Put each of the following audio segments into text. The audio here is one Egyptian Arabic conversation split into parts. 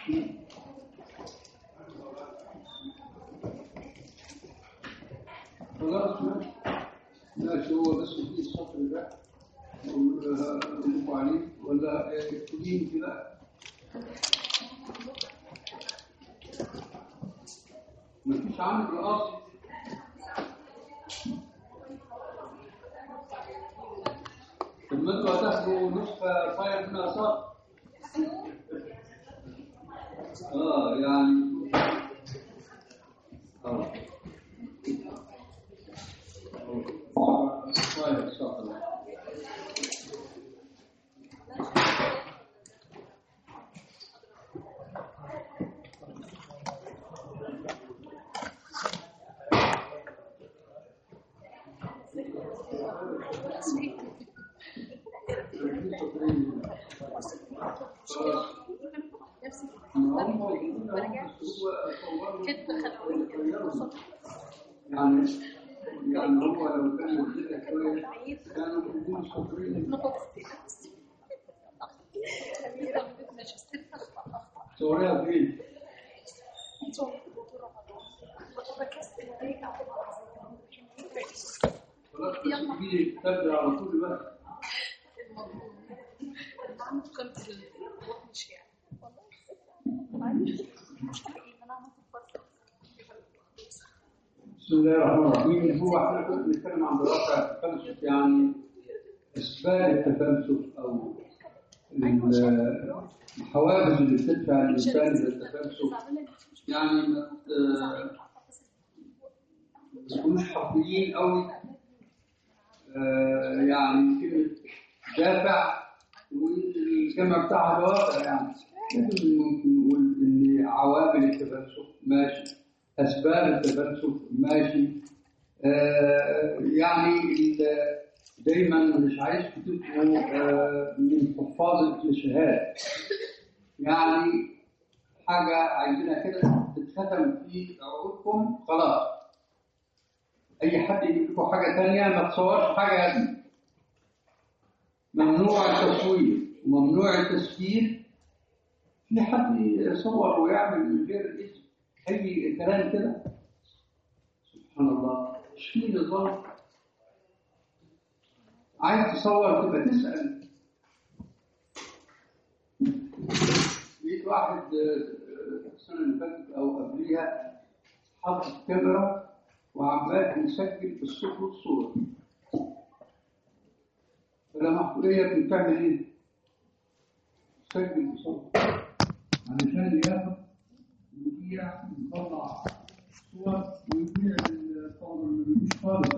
خلاص ماشي ماشي هو بس في السطر ده أقول عليه ولا يكتبين كده مفيش عندك الأصل طب ما انتوا هتاخدوا نسخة فايل منها صح؟ اه يعني اه فايل صح يعني يعني هو لو كان يوجدها شوية كانوا يكونوا صابرين صوريها فين؟ خلاص بس تجي تبدأ على طول بقى بسم الله الرحمن الرحيم هو احنا كنا بنتكلم عن دراسة التفلسف يعني اسباب التفلسف او ال- الحوافز اللي بتدفع الانسان للتفلسف يعني ما ت- ما تكونوش حرفيين قوي آه، يعني كلمة دافع والجمع بتاعها دوافع يعني لكن ممكن نقول ان عوامل التفلسف ماشي اسباب التفلسف ماشي آه، يعني ال- دايما مش عايزكم تبقوا آه، من حفاظ الكليشيهات يعني حاجه عايزينها كده تتختم في عقولكم خلاص اي حد يجيب لكم حاجه ثانيه ما تصورش حاجه يا ابني ممنوع التصوير وممنوع التسجيل في حد يصور ويعمل من غير اسم اي كلام كده سبحان الله مش في نظام عايز تصور تبقى تسال لقيت واحد آه، السنه اللي فاتت او قبليها حاطط كاميرا وعمال يسجل بالصوت والصوره فلما هي بتعمل ايه؟ تسجل بصوت علشان ياخد يبيع يطلع صور ويبيع الطلبه اللي مش خالص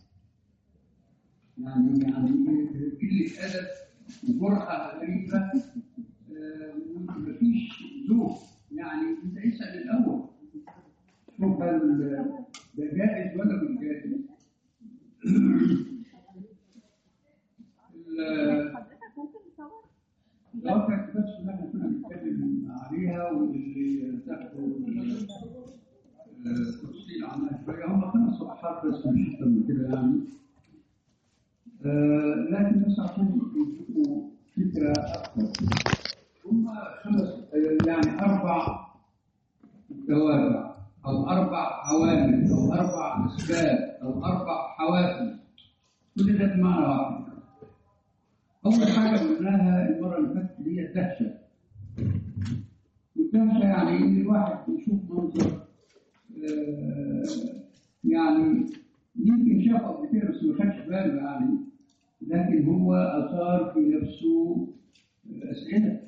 يعني يعني قله ادب وجرأه غريبه آه، ومفيش ذوق يعني انت اسال الاول شوف هل ده جائز ولا مش جائز ال- حضرتك ممكن تصور؟ الواقع بس اللي احنا كنا بنتكلم عليها واللي تاخدوا تفصيل عنها شويه هم خمس صفحات بس مش اكتر من كده يعني آه، لكن بس عشان يشوفوا فكره اكثر هم خمس آه، يعني اربع دوافع او اربع عوامل او اربع اسباب او اربع حوافز كل ده بمعنى واحد أول حاجة قلناها المرة اللي فاتت اللي هي الدهشة. والدهشة يعني إن الواحد يشوف منظر آه، يعني يمكن شافه قبل كده بس ما خدش باله يعني لكن هو أثار في نفسه أسئلة.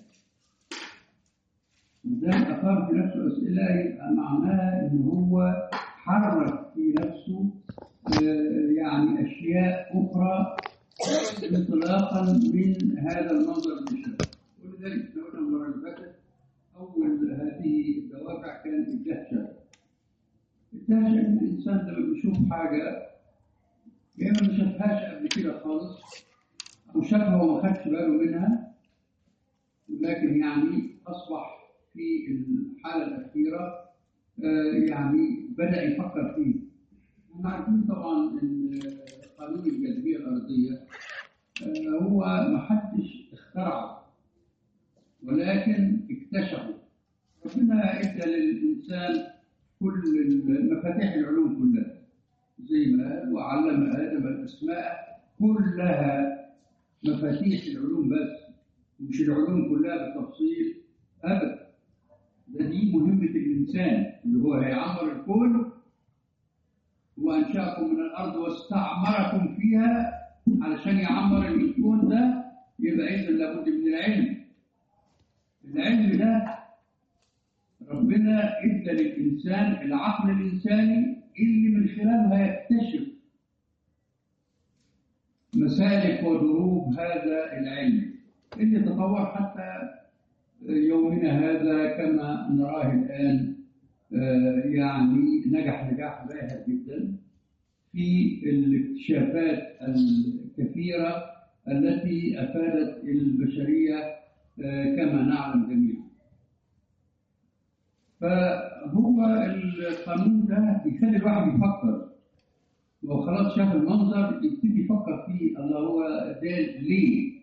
ما دام أثار في نفسه أسئلة يبقى معناها إن هو حرك في نفسه آه، يعني أشياء أخرى انطلاقا من هذا المنظر البشري ولذلك احنا قلنا المره اللي فاتت اول هذه الدوافع كان الدهشه الدهشه ان الانسان لما بيشوف حاجه يا اما ما شافهاش قبل كده خالص او شافها وما خدش باله منها لكن يعني اصبح في الحاله الاخيره آه، يعني بدا يفكر فيه احنا عارفين طبعا ان قانون الجاذبيه الارضيه آه، هو ما حدش اخترعه ولكن اكتشفه ربنا ادى للانسان كل مفاتيح العلوم كلها زي ما قال وعلم ادم الاسماء كلها مفاتيح العلوم بس مش العلوم كلها بالتفصيل ابدا ده دي مهمه الانسان اللي هو هيعمر الكون وانشاكم من الارض واستعمركم فيها علشان يعمر الكون ده يبقى اذا لابد من العلم العلم ده ربنا ادى للانسان العقل الانساني اللي من خلاله هيكتشف مسالك ودروب هذا العلم اللي تطور حتى يومنا هذا كما نراه الان يعني نجح نجاح باهر جدا في الاكتشافات الكثيره التي افادت البشريه كما نعلم جميعا. فهو القانون ده بيخلي الواحد يفكر لو خلاص شاف المنظر يبتدي يفكر فيه الله هو ده ليه؟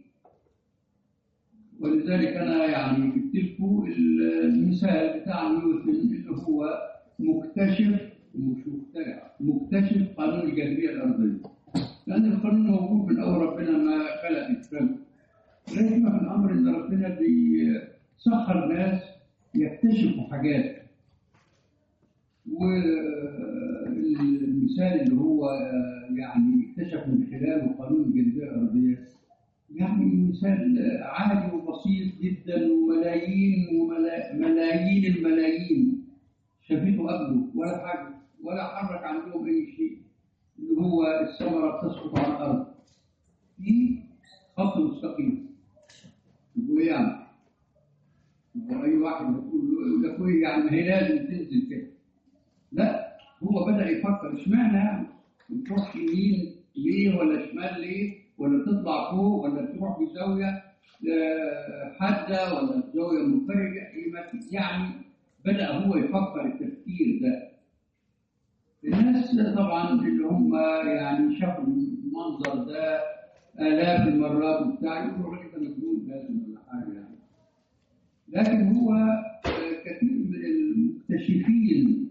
ولذلك انا يعني جبت لكم المثال بتاع نيوتن اللي هو مكتشف مش مخترع مكتشف قانون الجاذبيه الارضيه لان القانون موجود من اول ربنا ما خلق الكون الحكمه في الامر ان ربنا بيسخر ناس يكتشفوا حاجات والمثال اللي هو يعني اكتشف من خلاله قانون الجاذبيه الارضيه يعني مثال عادي وبسيط جدا وملايين وملايين الملايين شافته قبله ولا حاجه ولا حرك عندهم اي شيء اللي هو الثمره بتسقط على الارض في خط مستقيم يقول ايه يعني؟ واي واحد يقول له ده كويس يعني ما هي لازم تنزل كده لا هو بدا يفكر اشمعنى يعني تروح يمين ليه ولا شمال ليه ولا تطلع فوق ولا تروح بزاويه حاده ولا زاويه منفرجه يعني بدا هو يفكر التفكير ده الناس طبعا اللي هم يعني شافوا المنظر ده آلاف المرات وبتاع يقولوا الراجل ده مجنون لازم ولا حاجه يعني لكن هو كثير من المكتشفين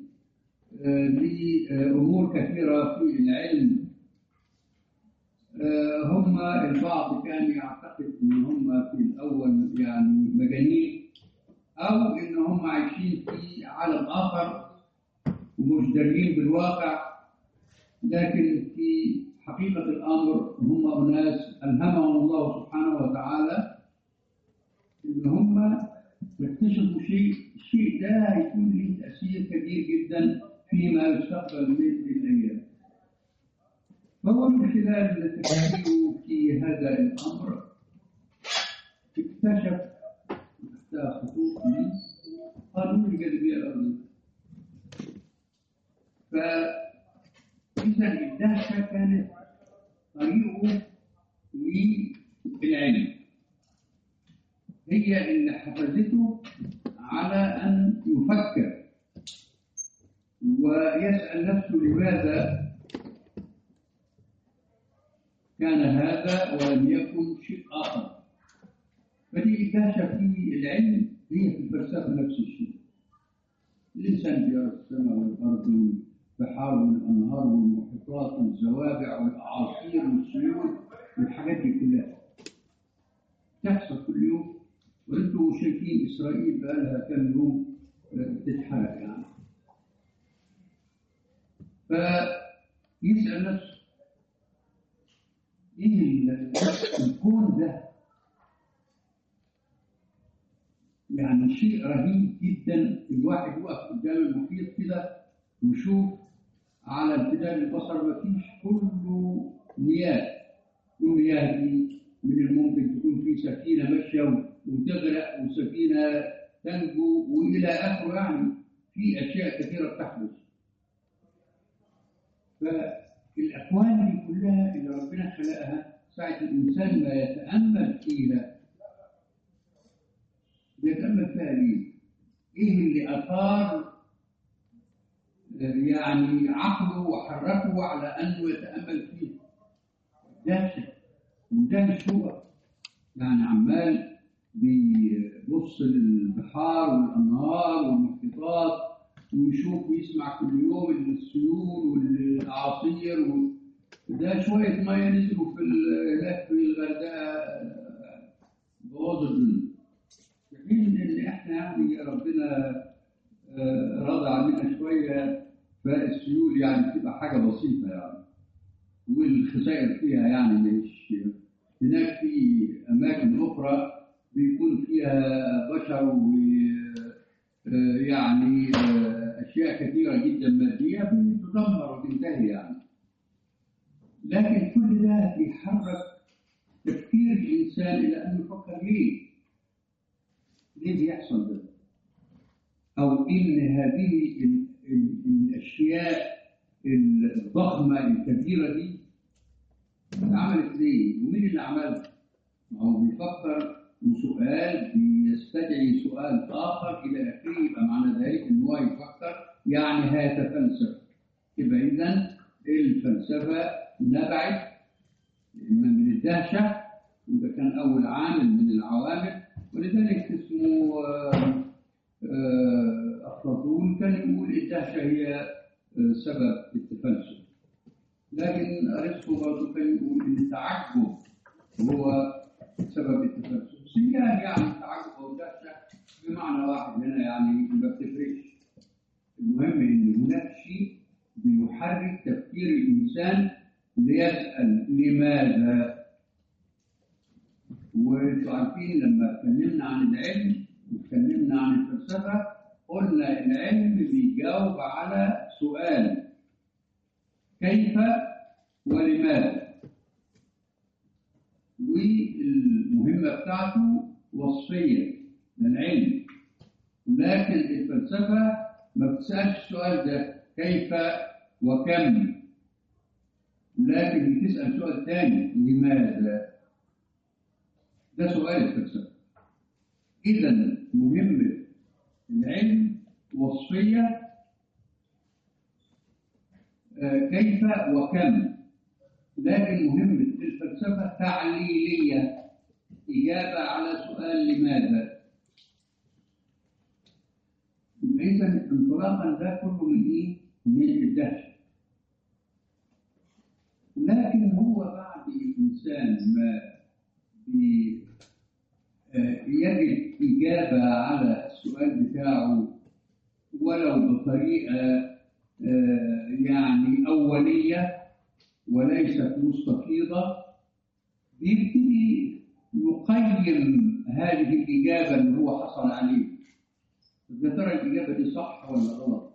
لأمور كثيرة في العلم هم البعض كان يعتقد ان هم في الاول يعني مجانين او ان هم عايشين في عالم اخر ومش دارين بالواقع لكن في حقيقه الامر هم اناس الهمهم الله سبحانه وتعالى ان هم يكتشفوا شيء الشيء ده هيكون له تاثير كبير جدا فيما يستقبل من الايام فهو من خلال تفكيره في هذا الامر اكتشف تحت خطوط من قانون الجاذبيه الارضيه فاذا الدهشه كانت طريقه للعلم هي اللي حفزته على ان يفكر ويسال نفسه لماذا كان هذا ولم يكن شيء آخر فدي إدهشة في العلم هي في الفلسفة نفس الشيء الإنسان بيرى السماء والأرض والبحار والأنهار والمحيطات والزوابع والأعاصير والسيول والحاجات دي كلها تحصل كل يوم وانتم شايفين إسرائيل بقى لها كم يوم بتتحرق يعني فيسأل نفسه ايه الكون ده يعني شيء رهيب جدا الواحد يقف قدام المحيط كده ويشوف على امتداد البصر ما فيش كله مياه والمياه دي من الممكن تكون في سفينه ماشيه وتغرق وسفينه تنجو والى اخره يعني في اشياء كثيره بتحدث فالاكوان دي كلها اللي ربنا خلقها ساعه الانسان ما يتامل فيها يتامل فيها ليه؟ ايه اللي اثار يعني عقله وحركه على انه يتامل فيه دهشه وده مش هو يعني عمال بيبص للبحار والانهار والمحيطات ويشوف ويسمع كل يوم السيول والاعاصير و... ده شويه ميه نزلوا في ال- هناك في الغردقه بوظ الدنيا في حين ان احنا يعني ربنا آه، رضى عننا شويه فالسيول يعني بتبقى حاجه بسيطه يعني والخسائر فيها يعني مش هناك في اماكن اخرى بيكون فيها بشر و آه، يعني آه، اشياء كثيره جدا ماديه بتدمر وتنتهي يعني لكن كل ده بيحرك تفكير الانسان الى انه يفكر ليه؟ ليه بيحصل ده؟ او ان هذه ال- ال- الاشياء الضخمه الكبيره دي اتعملت ليه؟ ومين اللي عملها؟ ما هو بيفكر وسؤال بيستدعي سؤال اخر الى اخره يبقى معنى ذلك ان هو يفكر يعني هيتفلسف يبقى اذا الفلسفه نبعت اما من الدهشه وده كان اول عامل من العوامل ولذلك اسمه آه، آه، افلاطون كان يقول الدهشه هي آه، سبب التفلسف لكن ارسطو برضه كان يقول ان التعجب هو سبب التفلسف سيان يعني التعجب او الدهشه بمعنى واحد هنا يعني ما بتفرقش المهم ان هناك شيء بيحرك تفكير الانسان ليسال لماذا وانتوا عارفين لما اتكلمنا عن العلم واتكلمنا عن الفلسفه قلنا العلم بيجاوب على سؤال كيف ولماذا والمهمه بتاعته وصفيه للعلم لكن الفلسفه ما بتسالش السؤال ده كيف وكم لكن بتسال سؤال ثاني لماذا ده سؤال الفلسفه اذا مهمه العلم وصفيه آه، كيف وكم لكن مهمه الفلسفه تعليليه اجابه على سؤال لماذا يبقى اذا انطلاقا ده كله من ايه؟ من الدهشه لكن هو بعد الانسان ما بي- آه، يجد اجابه على السؤال بتاعه ولو بطريقه آه، يعني اوليه وليست مستفيضه بيبتدي يقيم هذه الاجابه اللي هو حصل عليها يا ترى الإجابة دي صح ولا غلط؟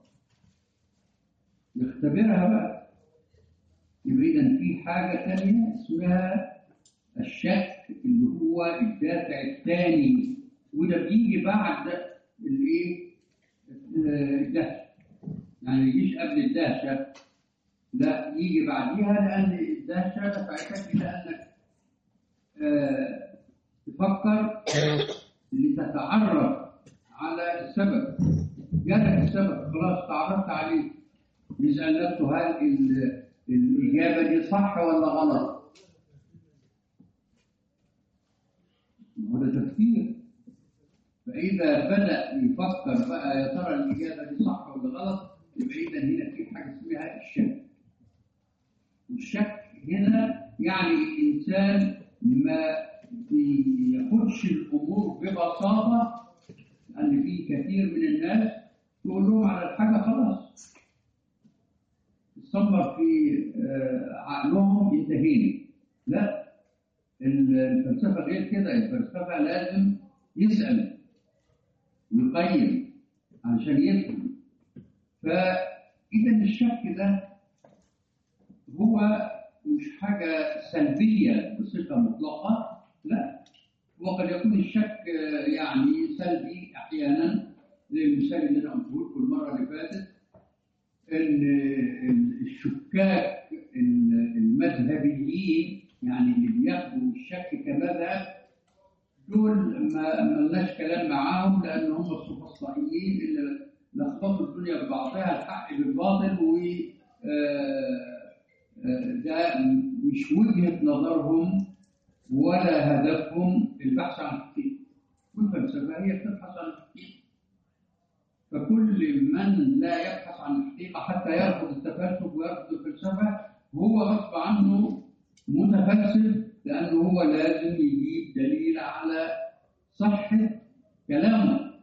يختبرها بقى يبقى إذا في حاجة تانية اسمها الشك اللي هو الدافع الثاني وده بيجي بعد الإيه؟ الدهشة يعني ما يجيش قبل الدهشة لا يجي بعديها لأن الدهشة دفعتك إلى أنك آه، تفكر لتتعرف على السبب جالك السبب خلاص تعرفت عليه يسأل نفسه هل ال- الإجابة دي صح ولا غلط؟ ما هو ده تفكير فإذا بدأ يفكر بقى يا ترى الإجابة دي صح ولا غلط يبقى إذا هنا في حاجة اسمها الشك والشك هنا يعني الإنسان ما بياخدش الأمور ببساطة لأن في كثير من الناس تقول لهم على الحاجة خلاص تصبر في آه، عقلهم انتهينا لا الفلسفة غير كده الفلسفة لازم يسأل ويقيم عشان يفهم فإذا الشك ده هو مش حاجة سلبية بصفة مطلقة لا وقد يكون الشك آه، يعني سلبي أحيانا زي المثال اللي أنا قلته لكم المرة اللي فاتت ان الشكاك المذهبيين يعني اللي بياخدوا الشك كمذهب دول ما ملناش كلام معاهم لان هم السفسطائيين اللي لخبطوا الدنيا ببعضها الحق بالباطل و آه، آه، ده مش وجهه نظرهم ولا هدفهم البحث عن الحقيقه والفلسفة هي بتبحث عن الحقيقة فكل من لا يبحث عن الحقيقة حتى يرفض التفلسف ويرفض الفلسفة هو غصب عنه متفلسف لأنه هو لازم يجيب دليل على صحة كلامه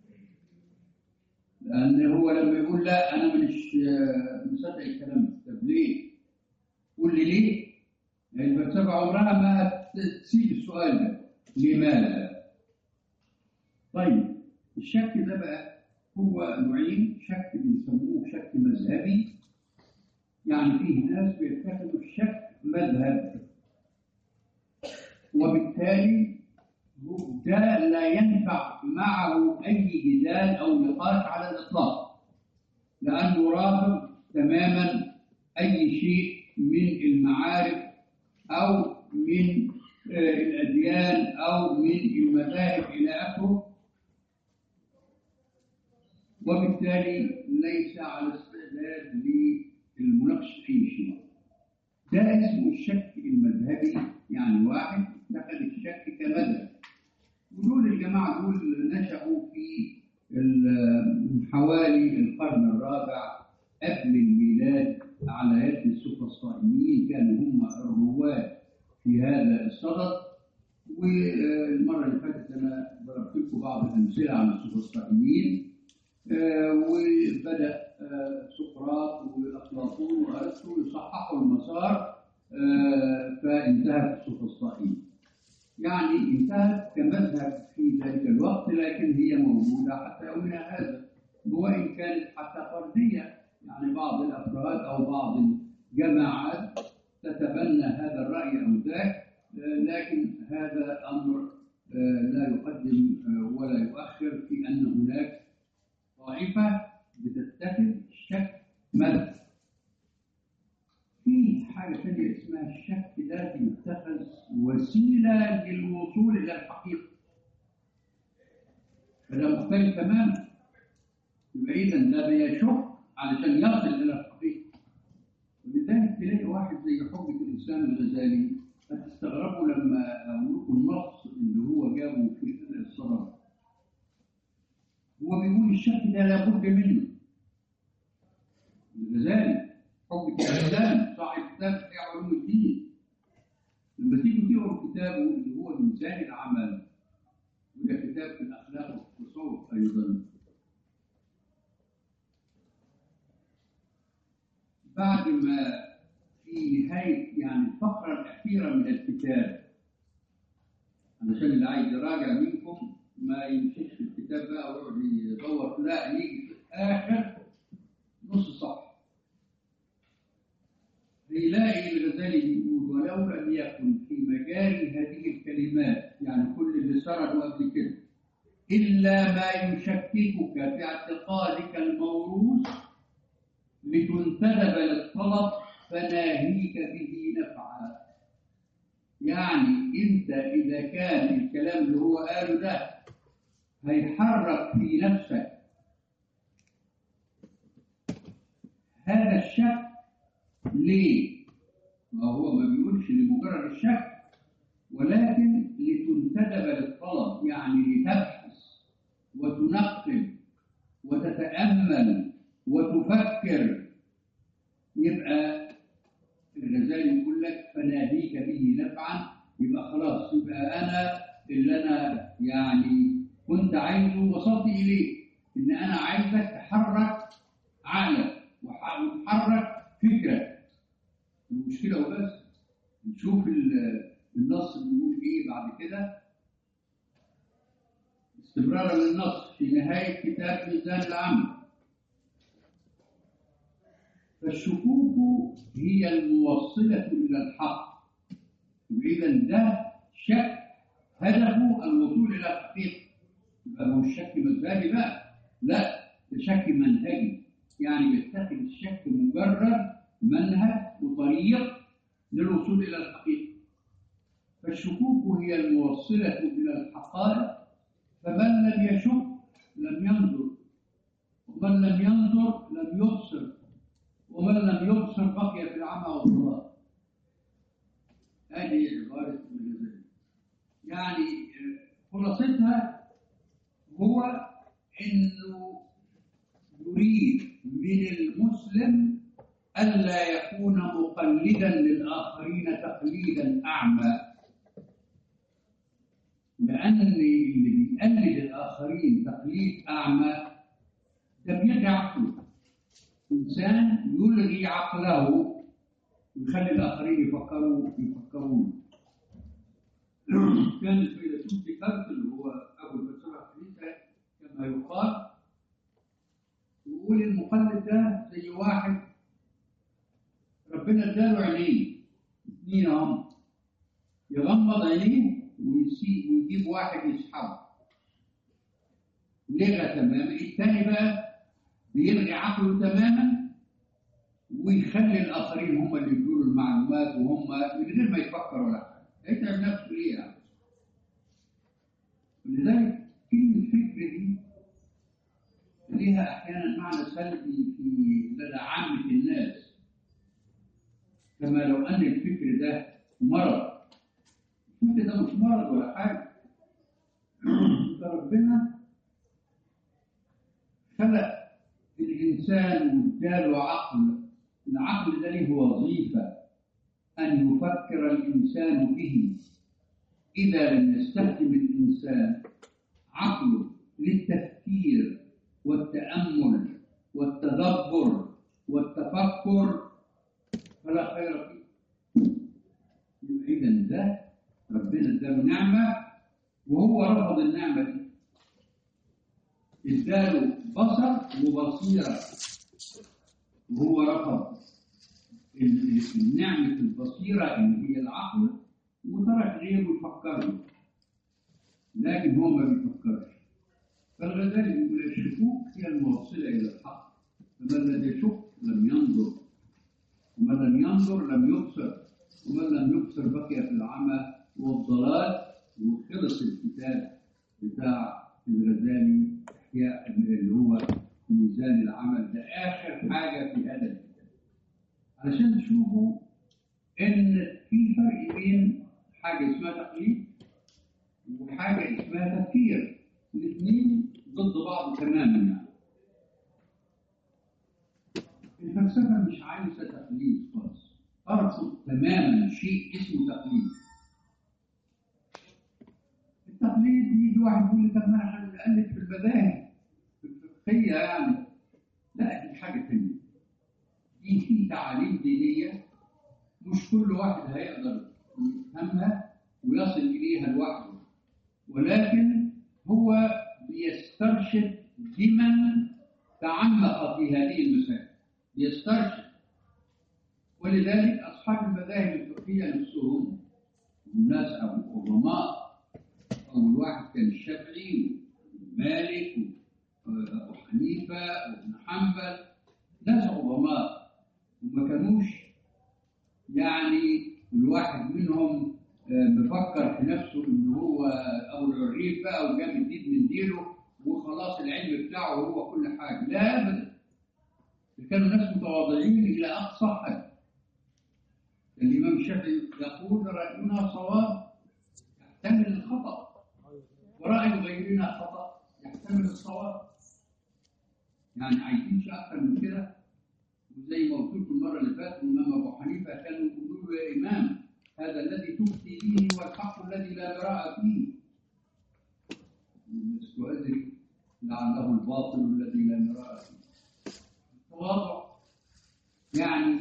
لأن هو لما يقول لا أنا مش مصدق الكلام ده طب ليه؟ قول لي ليه؟ لأن الفلسفة عمرها ما تسيب السؤال ده لماذا؟ طيب الشك ده بقى هو نوعين شك بنسموه شك مذهبي يعني فيه ناس بيتخذوا الشك مذهب وبالتالي ده لا ينفع معه أي جدال أو نقاش على الإطلاق لأنه رافض تماما أي شيء من المعارف أو من الأديان أو من المذاهب إلى آخره وبالتالي ليس على استعداد للمناقشة في شيء ده اسمه الشك المذهبي يعني واحد دخل الشك كمذهب ودول الجماعة دول نشأوا في حوالي القرن الرابع قبل الميلاد على يد السوفسطائيين كانوا هم الرواد في هذا الصدد والمرة اللي فاتت أنا ضربت لكم بعض الأمثلة عن السوفسطائيين آه وبدأ آه سقراط وأفلاطون وأرسطو يصححوا المسار آه فانتهت السوفسطائية يعني انتهت كمذهب في ذلك الوقت لكن هي موجودة حتى يومنا هذا وإن كانت حتى فردية يعني بعض الأفراد أو بعض الجماعات تتبنى هذا الرأي أو ذاك لكن هذا أمر لا يقدم ولا يؤخر في أن هناك طائفة بتتخذ الشك مذهب في حاجة ثانية اسمها الشك ده بيتخذ وسيلة للوصول إلى الحقيقة فده مختلف تماما يبقى إذا ده بيشك علشان يصل إلى الحقيقة ولذلك تلاقي واحد زي حجة الإنسان الغزالي هتستغربوا لما أقول لكم النص اللي هو جابه في الصلاة هو بيقول الشك ده لابد منه الغزالي حجة الإسلام صاحب كتاب في علوم الدين لما تيجوا تقروا كتابه اللي هو ميزان العمل وده كتاب في الأخلاق والتصوف أيضا بعد ما في نهاية يعني الفقرة الأخيرة من الكتاب علشان اللي عايز يراجع منكم ما يمشيش في الكتاب بقى ويقعد يدور لا يجي في آخر نص صفحة يلاقي الغزالي بيقول ولو لم يكن في مجال هذه الكلمات يعني كل اللي سردوا قبل كده إلا ما يشككك في اعتقادك الموروث لتنتدب للطلب فناهيك به نفعا يعني انت اذا كان الكلام اللي هو قاله ده هيحرك في نفسك هذا الشك ليه؟ ما هو ما بيقولش لمجرد الشك ولكن لتنتدب للطلب يعني لتبحث وتنقب وتتأمل وتفكر يبقى الغزالي يقول لك فناهيك به نفعا يبقى خلاص يبقى انا اللي انا يعني كنت عايزه وصلت اليه ان انا عايزك تحرك عقلك وتحرك فكرك المشكله وبس نشوف النص بيقول ايه بعد كده استمرارا للنص في نهايه كتاب ميزان العمل فالشكوك هي الموصلة إلى الحق إذا ده شك هدفه الوصول إلى الحقيقة يبقى هو الشك مذهبي بقى لا ده شك منهجي يعني بيتخذ الشك مجرد منهج وطريق للوصول إلى الحقيقة فالشكوك هي الموصلة إلى الحقائق فمن لم يشك لم ينظر ومن لم ينظر لم يبصر ومن لم يبصر بقي في العمى والضلال هذه عبارة الغزالي يعني خلاصتها هو انه يريد من المسلم الا يكون مقلدا للاخرين تقليدا اعمى لان اللي بيقلد الاخرين تقليد اعمى ده بيلغي عقله انسان يلغي عقله ويخلي الاخرين يفكروا يفكرون كان الفيلسوف ديكارت اللي هو ابو الفلسفه الحديثه كما يقال يقول المقلد ده زي واحد ربنا اداله عينين اثنين هم يغمض عينيه ويسيب ويجيب واحد يسحبه لغى تماما الثاني بقى بيلغي عقله تماما ويخلي الاخرين هم اللي يقولوا المعلومات وهم من غير ما يفكر ولا حاجه هيتعب نفسه ليه يعني ولذلك كلمه فكر دي ليها احيانا معنى سلبي في لدى عامه الناس كما لو ان الفكر ده مرض الفكر ده مش مرض ولا حاجه ده ربنا خلق الانسان واداله عقل العقل ده له وظيفه ان يفكر الانسان به اذا لم يستخدم الانسان عقله للتفكير والتامل والتدبر والتفكر فلا خير فيه اذا ده ربنا اداله نعمه وهو رفض النعمه دي اداله بصر وبصيره وهو رفض نعمه البصيره اللي هي العقل وترك غيره يفكر له لكن هو ما بيفكرش فالغزالي يقول الشكوك هي الموصله الى الحق فمن الذي يشك لم ينظر ومن لم ينظر لم يبصر ومن لم يبصر بقي في العمى والضلال وخلص الكتاب بتاع الغزالي احياء اللي هو ميزان العمل ده اخر حاجه في هذا الكتاب علشان تشوفوا ان في فرق بين حاجه اسمها تقليد وحاجه اسمها تفكير الاثنين ضد بعض تماما يعني الفلسفه مش عايزه تقليد خالص ترفض تماما شيء اسمه تقليد التقليد يجي واحد يقول لي طب ما انا هنقلد في المذاهب في الفقهيه يعني لا دي حاجه ثانيه دي في تعاليم دينيه مش كل واحد هيقدر يفهمها ويصل اليها لوحده ولكن هو بيسترشد بمن تعمق في هذه المسائل يسترشد ولذلك اصحاب المذاهب الفقهيه نفسهم الناس ابو عظماء أول واحد كان الشافعي ومالك وأبو حنيفة وابن حنبل ناس عظماء وما كانوش يعني الواحد منهم مفكر في نفسه ان هو ابو العريف بقى وجاب الدين من ديله وخلاص العلم بتاعه هو كل حاجه لا ابدا كانوا ناس متواضعين الى اقصى حد الامام الشافعي يقول راينا صواب يحتمل الخطا ورأي غيرنا خطأ يحتمل الصواب يعني عايزينش أكثر من كده وزي ما قلت لكم المرة اللي فاتت الإمام أبو حنيفة كانوا يقولوا له يا إمام هذا الذي تفتي به هو الحق الذي لا براء فيه لست أدري لعله الباطل الذي لا مراء فيه التواضع يعني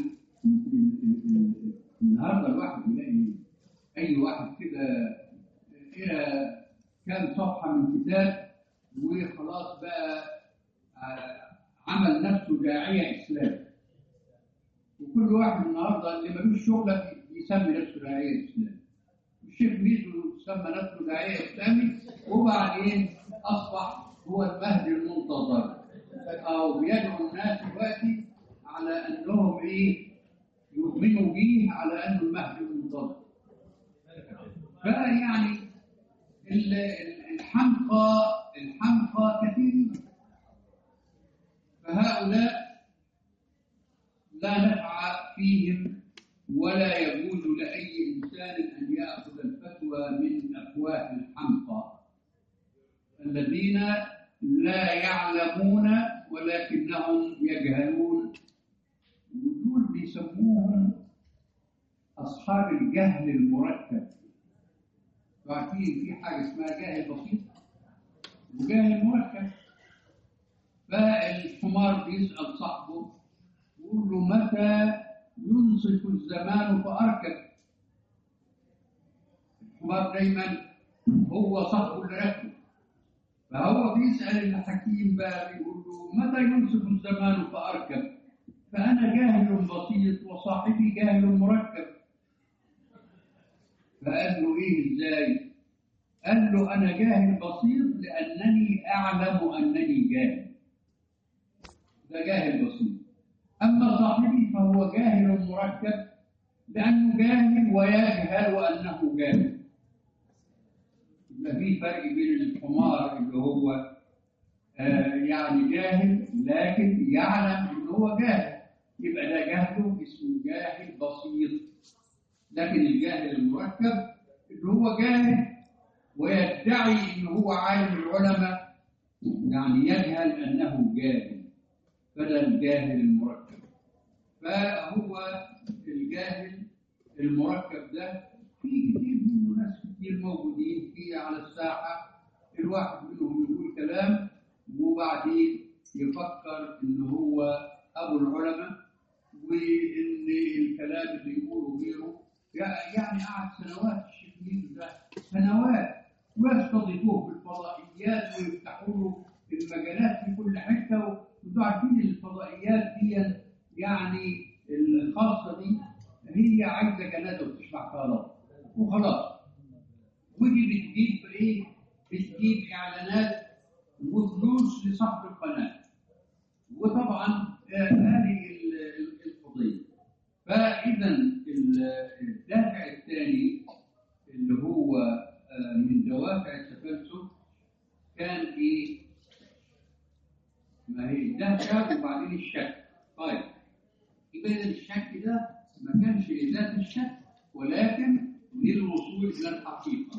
النهارده الواحد يلاقي أي واحد كده إلى كام صفحة من كتاب وخلاص بقى عمل نفسه داعية إسلامي وكل واحد النهارده اللي ملوش شغلة يسمي نفسه داعية إسلامي الشيخ ميزو سمى نفسه داعية إسلامي وبعدين أصبح هو المهدي المنتظر أو بيدعو الناس دلوقتي على أنهم إيه يؤمنوا به على أنه المهدي المنتظر فيعني الحمقى الحمقى كثيرين فهؤلاء لا نفع فيهم ولا يجوز لأي إنسان أن يأخذ الفتوى من أفواه الحمقى الذين لا يعلمون ولكنهم يجهلون ودول بيسموهم أصحاب الجهل المركب عارفين في حاجة اسمها جاهل بسيط وجاهل مركب فالحمار بيسأل صاحبه يقول له متى ينصف الزمان فأركب الحمار دايما هو صاحبه اللي راكبه فهو بيسأل الحكيم بقى بيقول له متى ينصف الزمان فأركب فأنا جاهل بسيط وصاحبي جاهل مركب فقال له إيه إزاي؟ قال له أنا جاهل بسيط لأنني أعلم أنني جاهل ده جاهل بسيط أما صاحبي فهو جاهل مركب لأنه جاهل ويجهل أنه جاهل يبقى في فرق بين الحمار اللي هو آه يعني جاهل لكن يعلم ان هو جاهل يبقى ده جهله اسمه جاهل بسيط لكن الجاهل المركب اللي هو جاهل ويدعي ان هو عالم العلماء يعني يجهل انه جاهل فده الجاهل المركب فهو الجاهل المركب ده في كتير منه ناس كتير موجودين في على الساحه الواحد منهم يقول كلام وبعدين يفكر ان هو ابو العلماء وان الكلام اللي يقوله غيره يعني قعد سنوات الشيخ ميدو ده سنوات ويستضيفوه في الفضائيات ويفتحوا له المجالات في كل حته وانتوا عارفين الفضائيات دي يعني الخاصه دي هي عايزه جنازه وتشبع خلاص وخلاص ودي بتجيب ايه؟ بتجيب اعلانات وفلوس لصاحب القناه وطبعا هذه القضيه فاذا الدافع الثاني اللي هو من دوافع التفلسف كان ايه؟ ما هي الدهشة وبعدين الشك طيب يبقى الشك ده ما كانش لذات الشك ولكن للوصول الى الحقيقه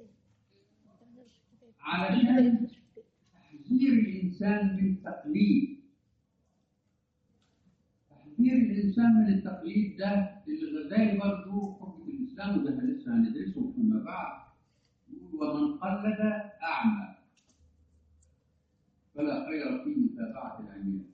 علشان تحذير الانسان من التقليد تحذير الانسان من التقليد ده الغزالي برضه حكم الاسلام وده لسه هندرسه فيما بعد يقول ومن قلد اعمى فلا خير في متابعه العميان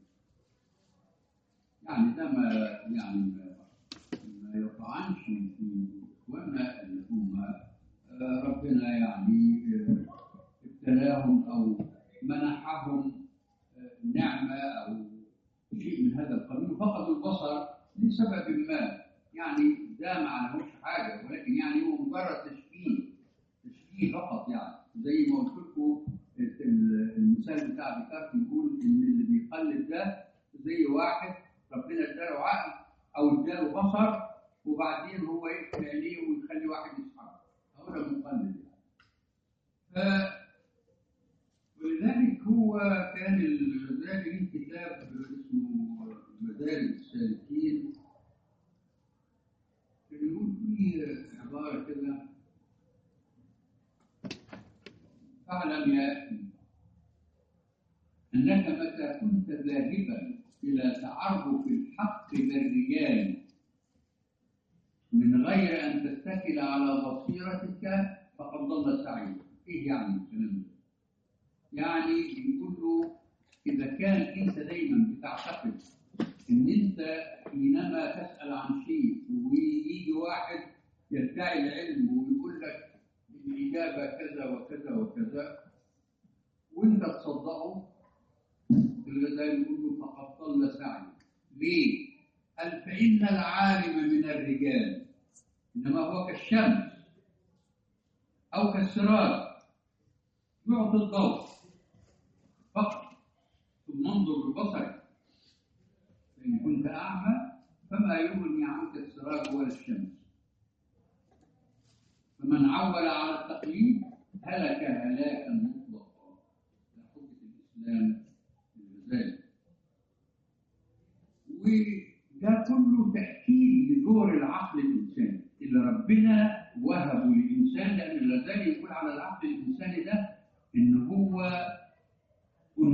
يعني ده ما يعني ما, ما يطعنش في اخواننا اللي هم ربنا يعني ابتلاهم او منحهم نعمه او شيء من هذا القبيل فقدوا البصر لسبب ما يعني ده ما عليهوش حاجه ولكن يعني هو مجرد تشكيل تشكيل فقط يعني زي ما قلت لكم المثال بتاع ديكارت يقول ان اللي بيقلد ده زي واحد ربنا اداله عقل او اداله بصر وبعدين هو يقفل عينيه ويخلي واحد يسحبه هو ده مقلد يعني ولذلك هو كان الغزالي ليه كتاب اسمه مدارج السالكين كان يقول فيه عبارة كده فاعلم يا أخي أنك متى كنت ذاهبا إلى تعرف الحق بالرجال من غير أن تتكل على بصيرتك فقد ضل سعيك إيه يعني الكلام ده؟ يعني بيقول له إذا كان أنت دايما بتعتقد إن أنت حينما تسأل عن شيء ويجي واحد يدعي العلم ويقول لك الإجابة كذا وكذا وكذا وأنت تصدقه الغزالي يقول له فقد ضل سعيك ليه؟ قال فإن العالم من الرجال إنما هو كالشمس أو كالسراج يعطي الضوء فقط ثم انظر ببصرك فإن كنت أعمى فما يغني عنك السراج ولا الشمس فمن عول على التقليد هلك هلاكا مطلقا ده حجة الإسلام الغزالي وده كله تأكيد لدور العقل الإنساني اللي ربنا وهبه للإنسان لأن الغزالي يقول على العقل الإنساني ده إن هو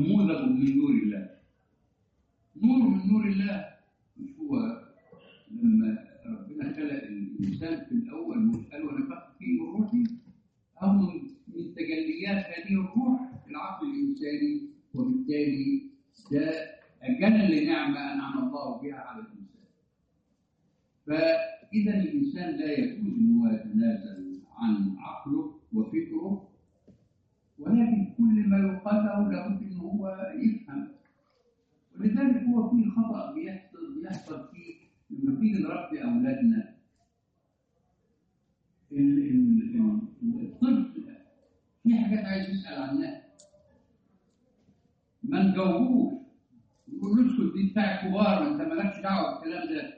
نموذج من نور الله نور من نور الله مش هو لما ربنا خلق الانسان في الاول وقال ونفخت فيه من روحي او من من تجليات هذه الروح في العقل الانساني وبالتالي ده اجل نعمه انعم الله بها على الانسان فاذا الانسان لا يجوز ان هو يتنازل عن عقله وفكره ولكن كل ما يقال له لابد ان هو يفهم ولذلك هو في خطا بيحصل بيحصل فيه لما تيجي نربي اولادنا ال- ال- ال- الطفل في حاجات عايز يسال عنها ما نجاوبوش يقول له اسكت دي بتاع كبار انت مالكش دعوه بالكلام ده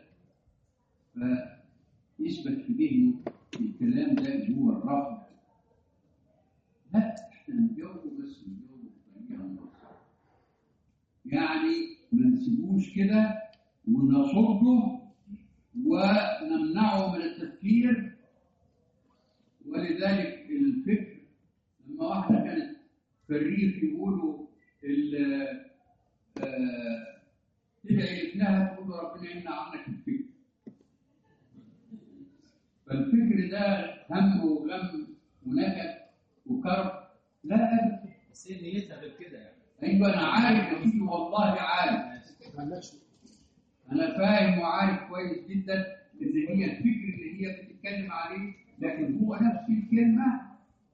فيثبت في ذهنه الكلام ده اللي هو الرفض لا احنا نجاوبه بس نجاوبه بطريقه مناسبة. يعني ما نسيبوش كده ونصده ونمنعه من التفكير ولذلك الفكر لما واحدة كانت في الريف يقولوا ال- آه، تدعي ابنها تقول له ربنا يمنع عنك الفكر فالفكر ده هم وغم ونكد وكرب لا أبدا بس هي نيتها غير كده يعني ايوه انا عارف يا سيدي والله عارف انا فاهم وعارف كويس جدا ان هي الفكر اللي هي بتتكلم عليه لكن هو نفس الكلمه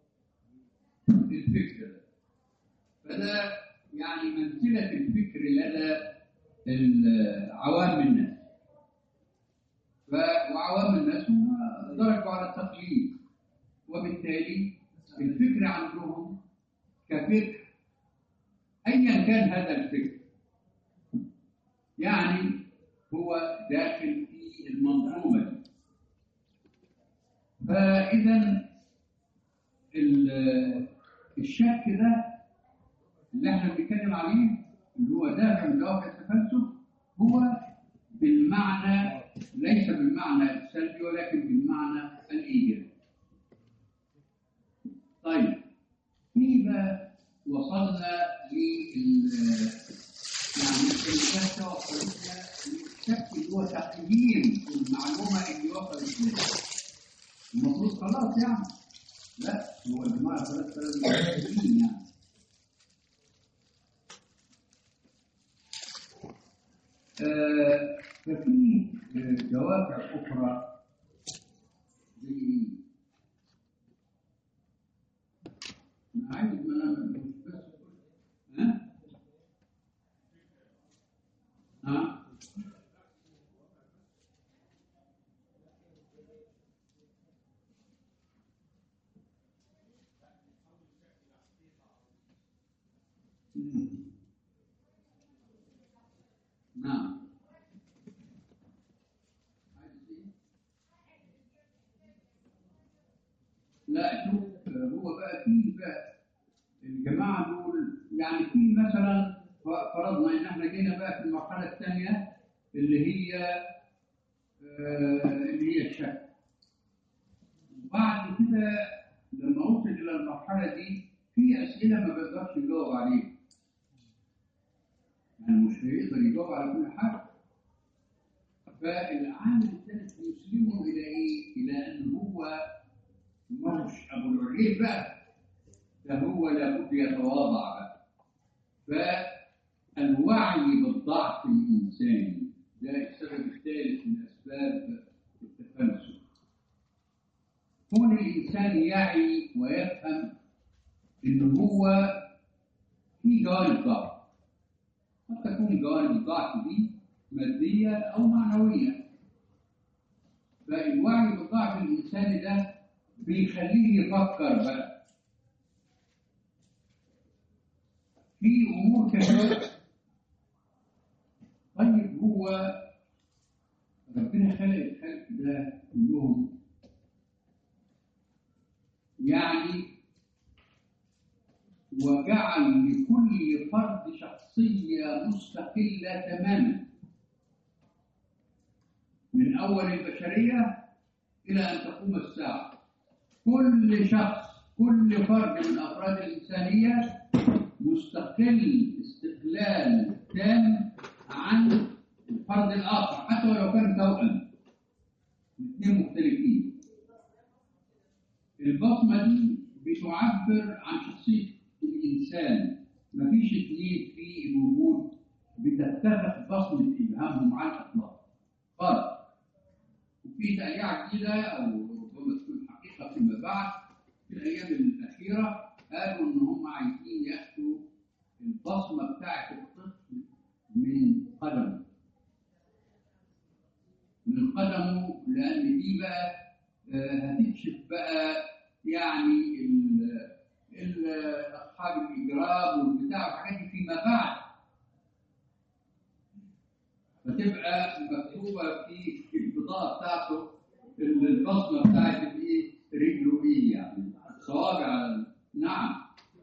الفكر ده فده يعني منزله الفكر لدى ال- عوام الناس ف- وعوام الناس هم درجوا على التقليد وبالتالي الفكر عندهم كفكر ايا كان هذا الفكر يعني هو داخل في المنظومه دي فاذا ال- الشك ده اللي احنا بنتكلم عليه اللي هو دافع من دوافع التفلسف هو بالمعنى ليس بالمعنى السلبي ولكن بالمعنى الايجابي. طيب كيف وصلنا لل يعني الكلمات وصلتنا للشك اللي هو تقييم المعلومه اللي وصلت لها. المفروض خلاص يعني لا هو الجماعه ثلاث ثلاث يعني آه، ففي آه، دوافع أخرى زي إيه؟ أنا عايز ما أنا مش بس ها؟ ها؟ مم. نعم لا شوف هو بقى في بقى الجماعه دول يعني في مثلا فرضنا ان احنا جينا بقى في المرحله الثانيه اللي هي آه، اللي هي الشك وبعد كده لما وصل الى المرحله دي في اسئله ما بيقدرش يجاوب عليها يعني مش هيقدر يجاوب على كل حاجه فالعامل الثالث يسلمه الى ايه؟ الى ان هو مش ابو العريف بقى ده هو لابد يتواضع بقى فالوعي بالضعف الانساني ده السبب الثالث من اسباب التفلسف كون الانسان يعي ويفهم ان هو في جوانب ضعف قد تكون جوانب الضعف دي مادية أو معنوية فالوعي بالضعف الإنساني ده بيخليه يفكر بقى في أمور كثيرة طيب هو ربنا خلق الخلق ده كلهم يعني وجعل لكل فرد شخصية مستقلة تماما من أول البشرية إلى أن تقوم الساعة كل شخص كل فرد من أفراد الإنسانية مستقل استقلال تام عن الفرد الآخر حتى ولو كان توأم الاثنين مختلفين البصمة دي بتعبر عن شخصية الإنسان مفيش اثنين في الوجود بتتفق بصمة إبهامهم على الإطلاق خالص وفي تأليعة جديدة أو ربما تكون حقيقة فيما بعد في الأيام الأخيرة قالوا إن هم عايزين ياخدوا البصمة بتاعة الطفل من قدمه من قدمه لأن دي بقى آه، هتكشف بقى يعني ال- ال- أصحاب الإجرام والبتاع والحاجات دي فيما بعد فتبقى مكتوبة في البطاقة بتاعته البصمة بتاعت الإيه رجله إيه يعني صوابع نعم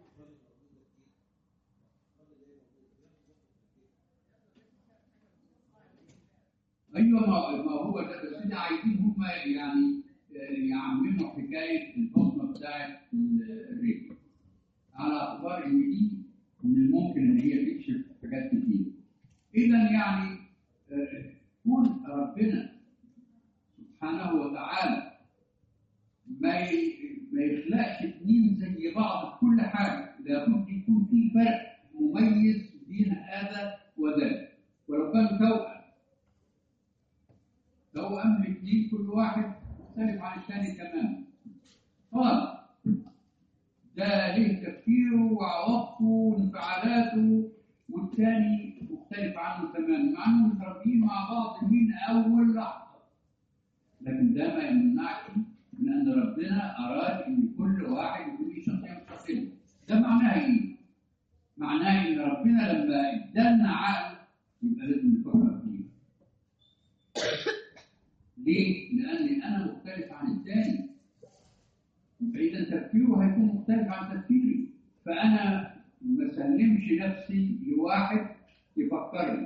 ايوه ما ما هو ده بس احنا عايزين هم يعني آه، يعمموا حكايه البصمه بتاعت الرجل على اعتبار ان دي من الممكن ان هي تكشف حاجات كتير اذا يعني آه، كون ربنا سبحانه وتعالى ما ي- ما يخلقش اتنين زي بعض في كل حاجه لابد يكون في فرق مميز بين هذا وذاك ولو كانوا توأم توأم الاثنين كل واحد مختلف عن الثاني تماما خالص ده ليه تفكيره وعواطفه وانفعالاته والثاني مختلف عنه تماما مع انهم متربيين مع بعض من اول لحظه لكن ده ما يمنعش من ان ربنا اراد ان كل واحد يكون ليه شخصيه مستقله ده معناها ايه؟ معناها ان ربنا لما ادالنا عقل يبقى لازم نفكر فيه ليه؟ لاني انا مختلف عن الثاني يبقى اذا تفكيره هيكون مختلف عن تفكيري فانا ما اسلمش نفسي لواحد يفكرني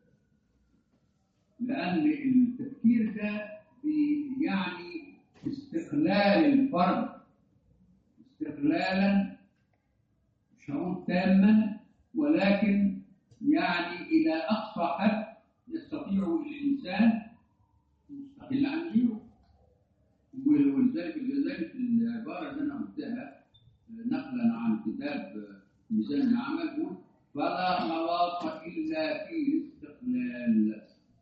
لان التفكير ده بي- يعني استقلال الفرد استقلالا شعور تاما ولكن يعني الى اقصى حد يستطيع الانسان مستقل عن غيره ولذلك لذلك العباره اللي انا قلتها نقلا عن كتاب ميزان العمل يقول فلا خلاص الا في الاستقلال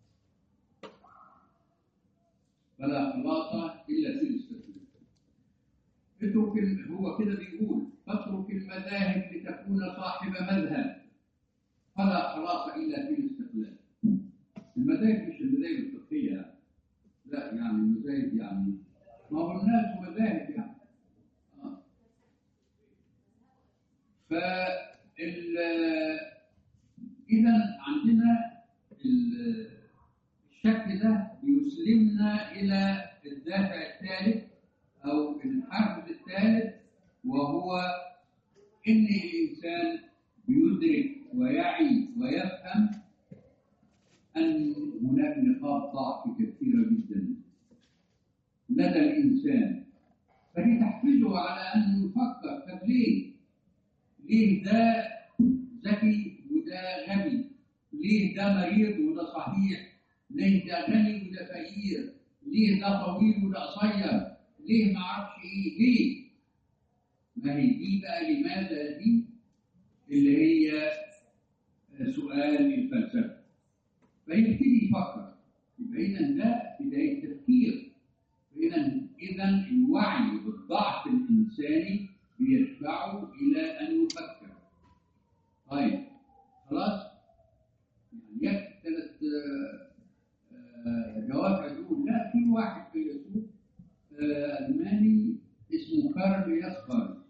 فلا خلاص الا في الاستقلال اترك ال- هو كده بيقول اترك المذاهب لتكون صاحب مذهب فلا خلاص الا في الاستقلال المذاهب مش المذاهب الفقهيه يعني. لا يعني المذاهب يعني ما هو الناس مذاهب يعني آه. فال اذا عندنا ال- الشك ده بيسلمنا الى الدافع الثالث او الحافز الثالث وهو ان الانسان بيدرك ويعي ويفهم ان هناك نقاط ضعف كثيره جدا لدى الانسان فدي تحفزه على انه يفكر طب ليه؟ ليه ده ذكي وده غبي؟ ليه ده مريض وده صحيح؟ ليه ده غني وده فقير؟ ليه ده طويل وده قصير؟ ليه ما اعرفش ايه؟ ليه؟ ما هي دي بقى لماذا دي اللي هي سؤال الفلسفه فيبتدي يفكر يبقى اذا ده بدايه تفكير اذا اذا الوعي بالضعف الانساني بيدفعه الى ان يفكر طيب خلاص يعني يكفي ثلاث جوافع دول لا في واحد فيلسوف آه، الماني اسمه كارل يسبر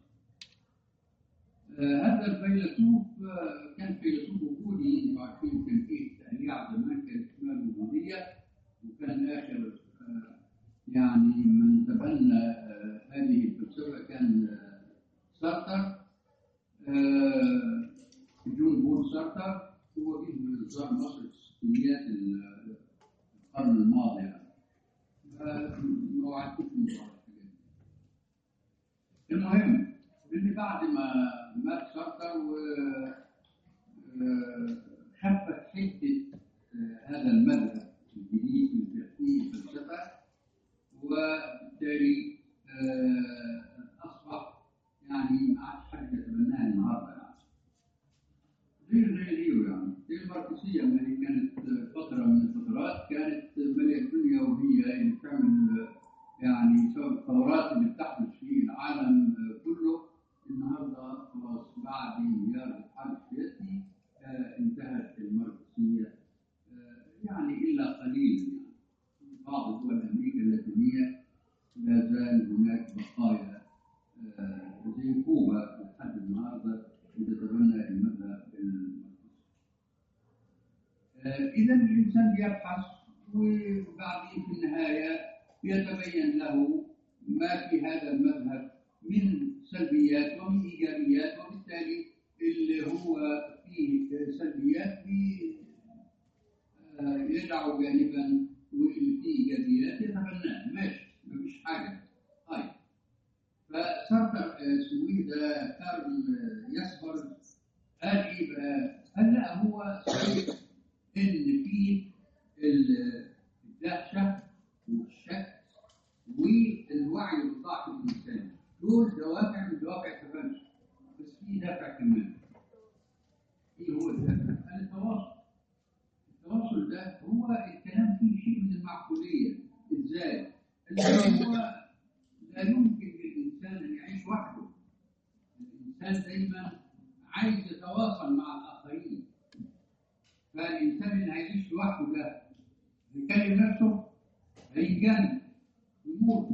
آه، هذا الفيلسوف آه، كان فيلسوف وجودي انتوا عارفين كان فيه تأليع زمان كانت اسمها الوجودية وكان آخر آه، يعني من تبنى آه، هذه الفلسفة كان آه، سارتر آه، جون بول سارتر هو جه من نظام مصر في الستينيات ال- القرن الماضي يعني فوعدتكم بحاجات المهم ان بعد ما مات سارتر و آه، زي زي ليو يعني زي الماركسية ما هي كانت فترة من الفترات كانت مالية الدنيا وهي اللي بتعمل يعني سبب الثورات اللي بتحدث في العالم كله النهارده خلاص بعد انهيار الاتحاد السوفيتي آه، انتهت الماركسية آه، يعني إلا قليلا يعني في بعض دول أمريكا اللاتينية لا زال هناك بقايا آه، زي كوبا لحد النهارده بتتبنى المذهب الماركسي. آه، إذا الإنسان يبحث وبعدين في النهاية يتبين له ما في هذا المذهب من سلبيات ومن إيجابيات وبالتالي اللي هو فيه سلبيات بي- آه، يدعه جانبا واللي فيه إيجابيات يتبناه ماشي مفيش حاجة طيب فسارتر آه، اسمه ده كارل آه، يسبر قال ايه بقى؟ قال لا هو صحيح ان في ال- الدهشه والشك والوعي بالضعف الانساني دول دوافع من دوافع التفلسف بس في دافع كمان ايه هو الدافع؟ قال التواصل التواصل ده هو الكلام فيه شيء من المعقوليه ازاي؟ اللي هو لا يمكن للانسان ان يعيش وحده الانسان دايما عايز يتواصل مع الاخرين فالانسان اللي هيعيش لوحده ده هيكلم نفسه هيتجنن يموت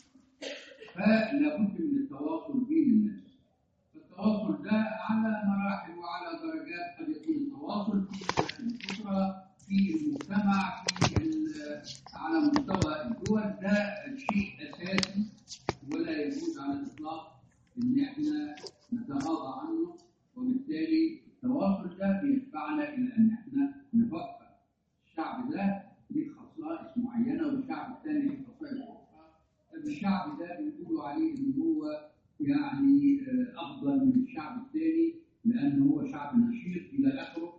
فلا بد من التواصل بين الناس فالتواصل ده على مراحل وعلى درجات قد يكون التواصل في الاسره في المجتمع في ال- على مستوى الدول ده شيء اساسي ولا يجوز على الاطلاق ان احنا نتغاضى عنه وبالتالي التواصل ده بيدفعنا الى ان احنا نفكر الشعب ده ليه خصائص معينه والشعب الثاني ليه خصائص اخرى الشعب ده بيقولوا عليه ان هو يعني آه، افضل من الشعب الثاني لان هو شعب نشيط الى اخره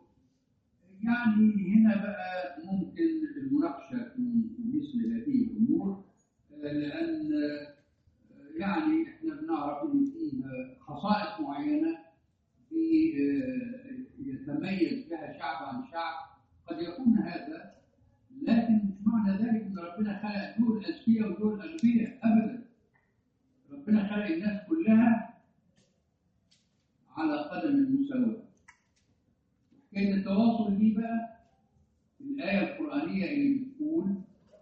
يعني هنا بقى ممكن المناقشه في مثل هذه الامور آه، لان آه، يعني احنا بنعرف ان فيه خصائص معينه في آه، يتميز بها شعب عن شعب قد يكون هذا لكن مش معنى ذلك ان ربنا خلق دول اذكياء ودول اغبياء ابدا ربنا خلق الناس كلها على قدم المساواه حكايه التواصل دي بقى الايه القرانيه اللي بتقول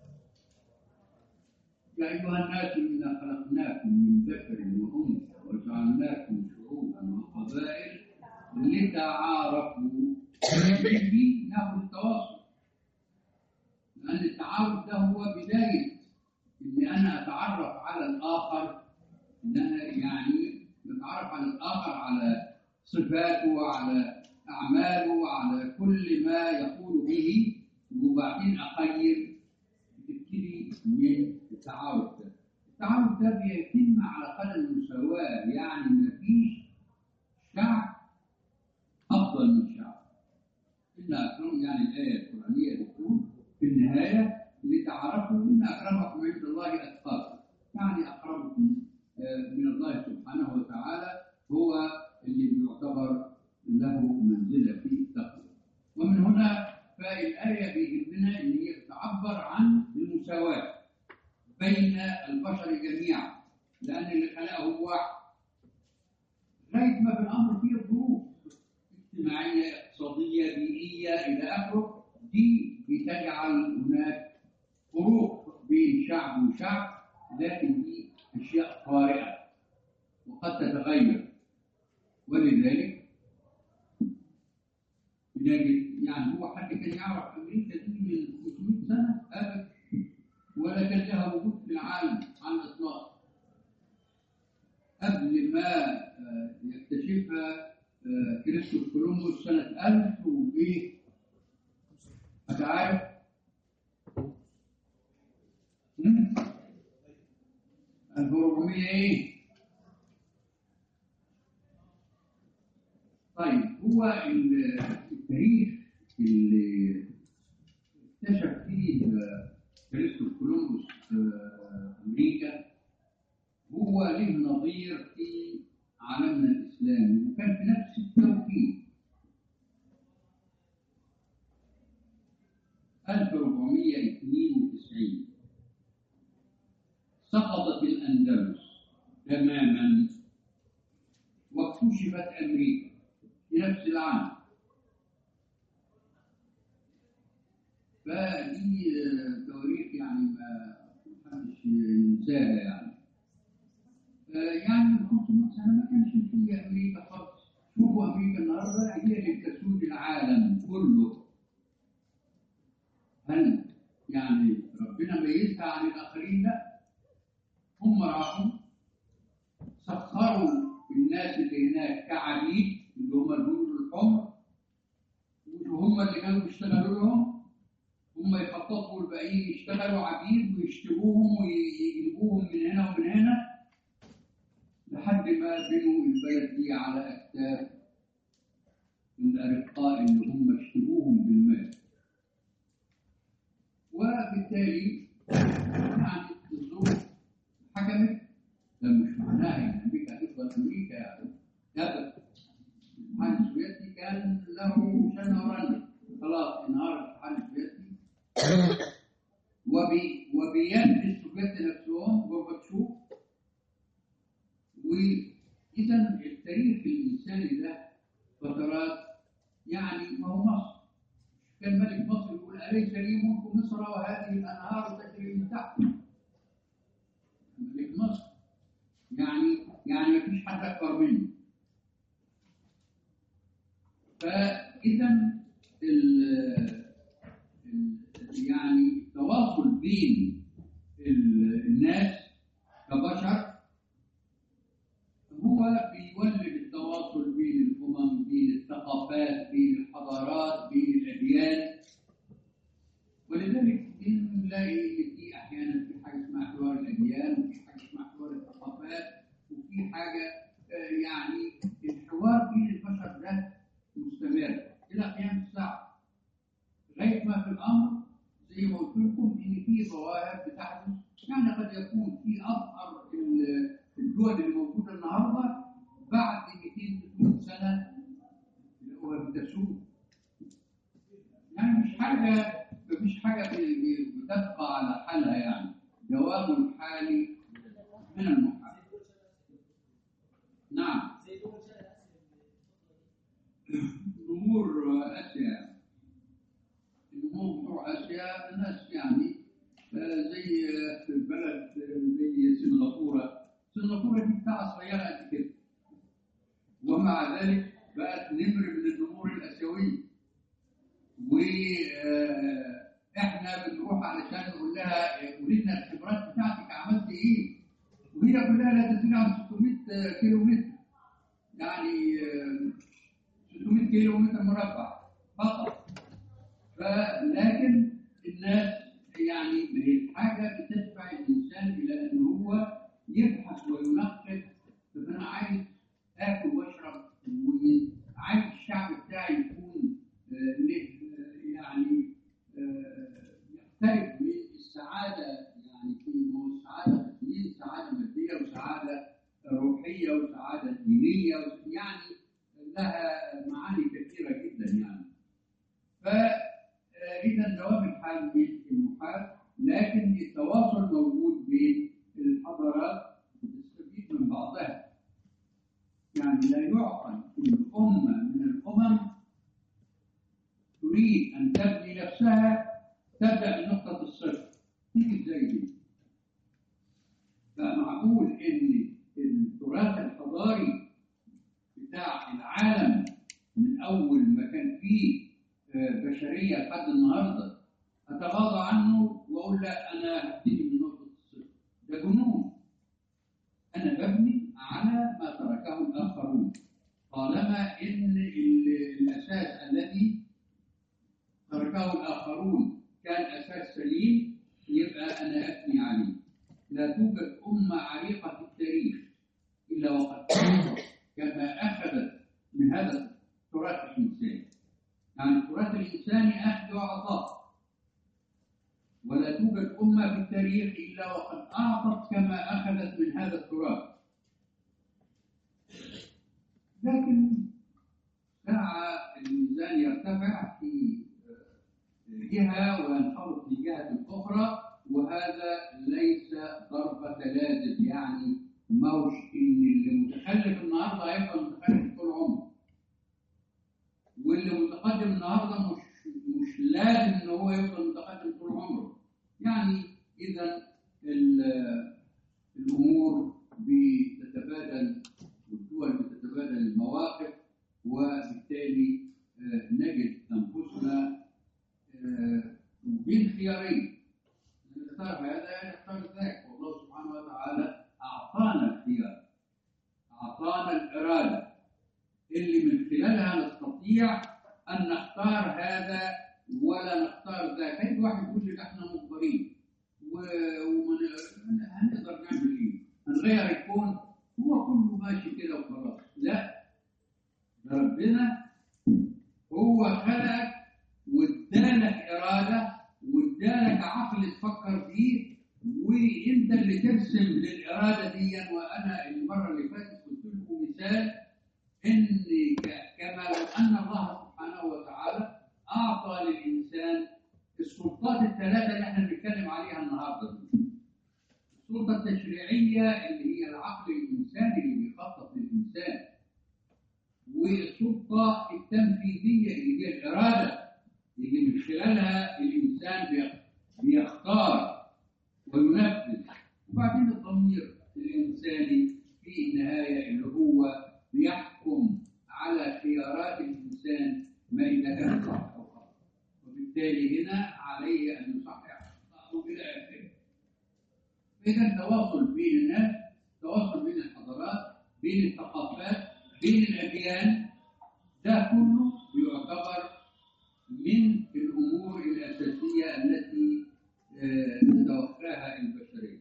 يا ايها الناس انا خلقناكم من ذكر وانثى وجعلناكم شعوبا وقبائل لتعارفوا دي ناخد التواصل لأن التعارف ده هو بداية إن أنا أتعرف على الآخر إن أنا يعني نتعرف على الآخر على صفاته وعلى أعماله وعلى كل ما يقول به وبعدين أقيم بتبتدي من التعارف ده التعارف ده بيتم على قدم المساواة يعني مفيش شعب أفضل من شعب إلا أكرم يعني الآية القرآنية بتقول في النهاية لتعرفوا إن أكرمكم عند الله أتقاكم يعني أقربكم آه، من الله سبحانه وتعالى هو اللي بيعتبر له منزلة في التقوى ومن هنا فالآية بيهمنا إن هي بتعبر عن المساواة بين البشر جميعا لأن اللي خلقه هو واحد لغاية ما في الأمر فيه ظروف اجتماعية اقتصادية بيئية إلى آخره دي بتجعل هناك فروق بين شعب وشعب لكن دي أشياء طارئة وقد تتغير ولذلك نجد يعني هو حد كان يعرف أمريكا دي من 500 سنة أبدا ولا كان لها وجود في العالم على الإطلاق قبل ما آه، يكتشفها آه، كريستوف كولومبوس سنة 1000 وإيه أنت عارف؟ هم؟ 1400 إيه؟ طيب هو ال- التاريخ اللي اكتشف فيه آه، كريستوف كولومبوس آه، أمريكا هو له نظير في عالمنا الإسلامي وكان في نفس التوقيت 93 سقطت الأندلس تماما واكتشفت أمريكا في نفس العام فدي آه، تواريخ يعني ما محدش ينساها يعني آه، يعني من 500 سنة ما كانش في أمريكا خالص شوفوا أمريكا النهاردة هي اللي بتسود العالم كله هل يعني ربنا ميزها عن الآخرين؟ لا هم راحوا سخروا الناس اللي هناك كعبيد اللي هم الهنود الحمر وهم اللي كانوا بيشتغلوا لهم هم يخططوا الباقيين يشتغلوا عبيد ويشتروهم ويجيبوهم من هنا ومن هنا لحد ما بنوا البلد دي على اكتاف الارقاء اللي هم اشتروهم بالمال وبالتالي يعني الظروف حكمت ده مش معناها ان امريكا هتفضل امريكا يعني ابدا الاتحاد السوفيتي كان له شنه ورنه خلاص انهار الاتحاد السوفيتي وبي وبيد السوفيت نفسهم غورباتشوف واذا التاريخ الانساني ده فترات يعني ما هو مصر كان ملك مصر يقول اليس لي ملك مصر وهذه الانهار تجري من تحت ملك مصر يعني يعني ما فيش حد اكبر منه فاذا ال- ال- يعني التواصل بين ال- الناس كبشر هو بيولد التواصل بين الامم بين الثقافات بين الحضارات بين الاديان ولذلك بنلاقي ان في احيانا في حاجه اسمها حوار الاديان وفي حاجه اسمها حوار الثقافات وفي حاجه آه، يعني الحوار بين البشر ده مستمر الى قيام الساعه لغايه ما في الامر زي ما قلت لكم ان في ظواهر بتحدث يعني قد يكون في اظهر ال- الدول اللي موجوده النهارده بعد 200 300 سنه هو بتسود يعني مش حاجه مفيش حاجه ب- ب- بتبقى على حالها يعني دوام الحال من المحال نعم نمور اسيا النمور بتوع اسيا الناس يعني آه، زي آه، في البلد آه، زي سنغافوره سنغافوره دي بتاعه صغيره قد كده ومع ذلك بقت نمر من النمور الاسيويه واحنا بنروح علشان نقول لها قولي لنا الخبرات بتاعتك عملت ايه وهي كلها لا تزيد عن 600 كيلو متر يعني آه، 600 كيلو متر مربع فقط فلكن الناس يعني ما هي الحاجه بتدفع الانسان الى ان هو يبحث وينقب طب انا عايز اكل واشرب وعايز الشعب بتاعي يكون آه، له آه، يعني آه، يقترب من السعاده يعني في ما هو السعاده قسمين سعاده ماديه وسعاده روحيه وسعاده دينيه وس- يعني لها معاني كثيره جدا يعني فإذا دوام الحال من المحال لكن التواصل موجود بين الحضارات تستفيد من بعضها يعني لا يعقل ان امه من الامم تريد ان تبني نفسها تبدا بنقطه الصفر تيجي ازاي دي؟ فمعقول ان التراث الحضاري بتاع العالم من اول ما كان فيه آه، بشريه لحد النهارده اتغاضى عنه واقول لا انا هبتدي من نقطه الصفر ده جنون انا ببني على ما تركه الاخرون طالما ان ال- الاساس الذي تركه الاخرون كان اساس سليم يبقى انا ابني عليه لا توجد امه عريقه في التاريخ الا وقد كما اخذت من هذا التراث الانساني يعني التراث الانساني اخذ وعطاء ولا توجد امه في التاريخ الا وقد اعطت كما اخذت من هذا التراث لكن ساعة الميزان يرتفع في جهة وينخفض في جهة أخرى وهذا ليس ضربة لازم يعني موش إن اللي متخلف النهارده هيفضل متخلف طول عمره واللي متقدم النهارده مش مش لازم ان هو يفضل متقدم طول عمره يعني اذا ال- الامور بتتبادل والدول بتتبادل المواقف وبالتالي آه، نجد انفسنا آه، بين خيارين نختار هذا نختار ذاك والله سبحانه وتعالى اعطانا الخيار اعطانا الاراده اللي من خلالها نستطيع ان نختار هذا ولا نختار ذاك هيجي واحد يقول لك احنا مجبرين و- ومن هنقدر نعمل ايه؟ هنغير الكون هو كله ماشي كده وخلاص لا ده ربنا هو خلقك وادالك اراده وادالك عقل تفكر فيه وانت اللي ترسم للاراده دي وانا المره اللي فاتت قلت لكم مثال ان ك- كما لو ان الله سبحانه وتعالى اعطى للانسان السلطات الثلاثه اللي احنا بنتكلم عليها النهارده دي. السلطه التشريعيه اللي هي العقل الانساني اللي بيخطط للانسان والسلطه التنفيذيه اللي هي الاراده اللي من خلالها الانسان بيخ- بيختار وينفذ وبعدين الضمير الانساني في النهايه اللي هو بيحكم على خيارات الانسان ما اذا كانت صح او غلط وبالتالي هنا عليه ان يصحح اخطاءه الى اخره اذا التواصل بين الناس تواصل بين الحضارات بين الثقافات بين الاديان ده كله يعتبر من الامور الاساسيه التي آه، تتوفاها البشريه.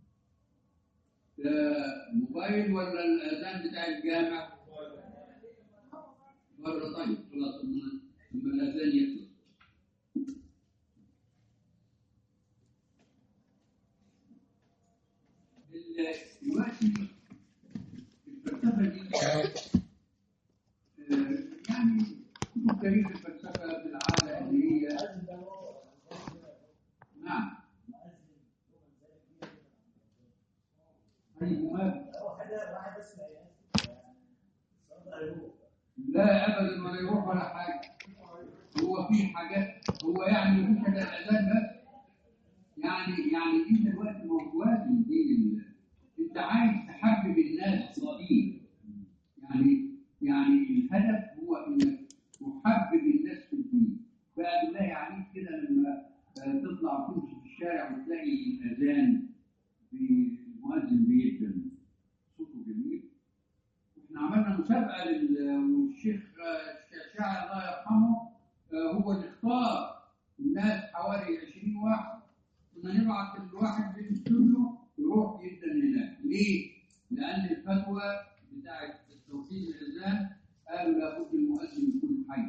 ده موبايل ولا الاذان بتاع الجامع؟ بره طيب خلاص ثم ثم الاذان يخلص. ال- دلوقتي الفلسفه دي آه، يعني كتب تاريخ الفلسفه بالعاده اللي هي نعم طيب وماذا؟ لا ابدا ولا يروح ولا حاجه هو في حاجات هو يعني مفيش الا الاذان بس يعني يعني انت دلوقتي موازن بين ال- انت عايز تحبب الناس في الدين يعني يعني الهدف هو انك تحبب الناس في الدين بقى بالله عليك كده لما آه، تطلع تمشي في الشارع وتلاقي الاذان المؤذن بيدن صوته جميل احنا عملنا مسابقه لل- والشيخ آه، الشاعر الله يرحمه آه، هو اللي اختار الناس حوالي 20 واحد كنا نبعت الواحد بنقول له يروح جدا هناك ليه؟ لأن الفتوى بتاعت توحيد الأذان قالوا لابد المؤذن يكون حي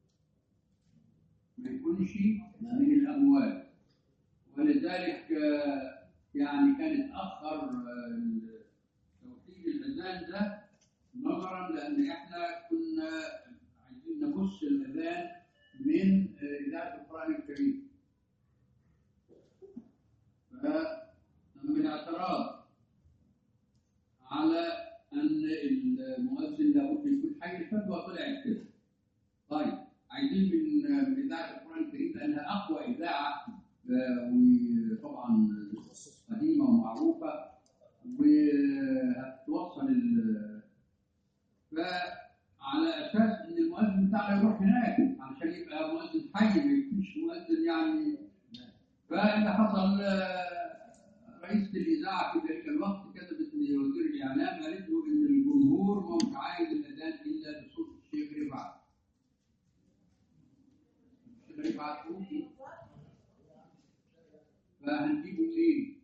ما يكونش من الأموال ولذلك آه، يعني كان اتأخر آه، توحيد الأذان ده نظرا لأن احنا كنا عايزين نبص الأذان من آه، إذاعة القرآن الكريم فتم الاعتراض على ان المؤذن لابد يكون حي الفتوى طلعت كده. طيب عايزين من من اذاعه القران الكريم لانها اقوى اذاعه آه، وطبعا قديمه ومعروفه وهتوصل ال فعلى اساس ان المؤذن بتاعنا يروح هناك عشان يبقى مؤذن حي ما يكونش مؤذن يعني فاللي حصل آه، رئيسة الإذاعة في ذلك الوقت كتبت لوزير الإعلام قالت له إن الجمهور مش عايز الأذان إلا بصوت الشيخ رفعت. الشيخ رفعت صوتي فهنجيبه منين؟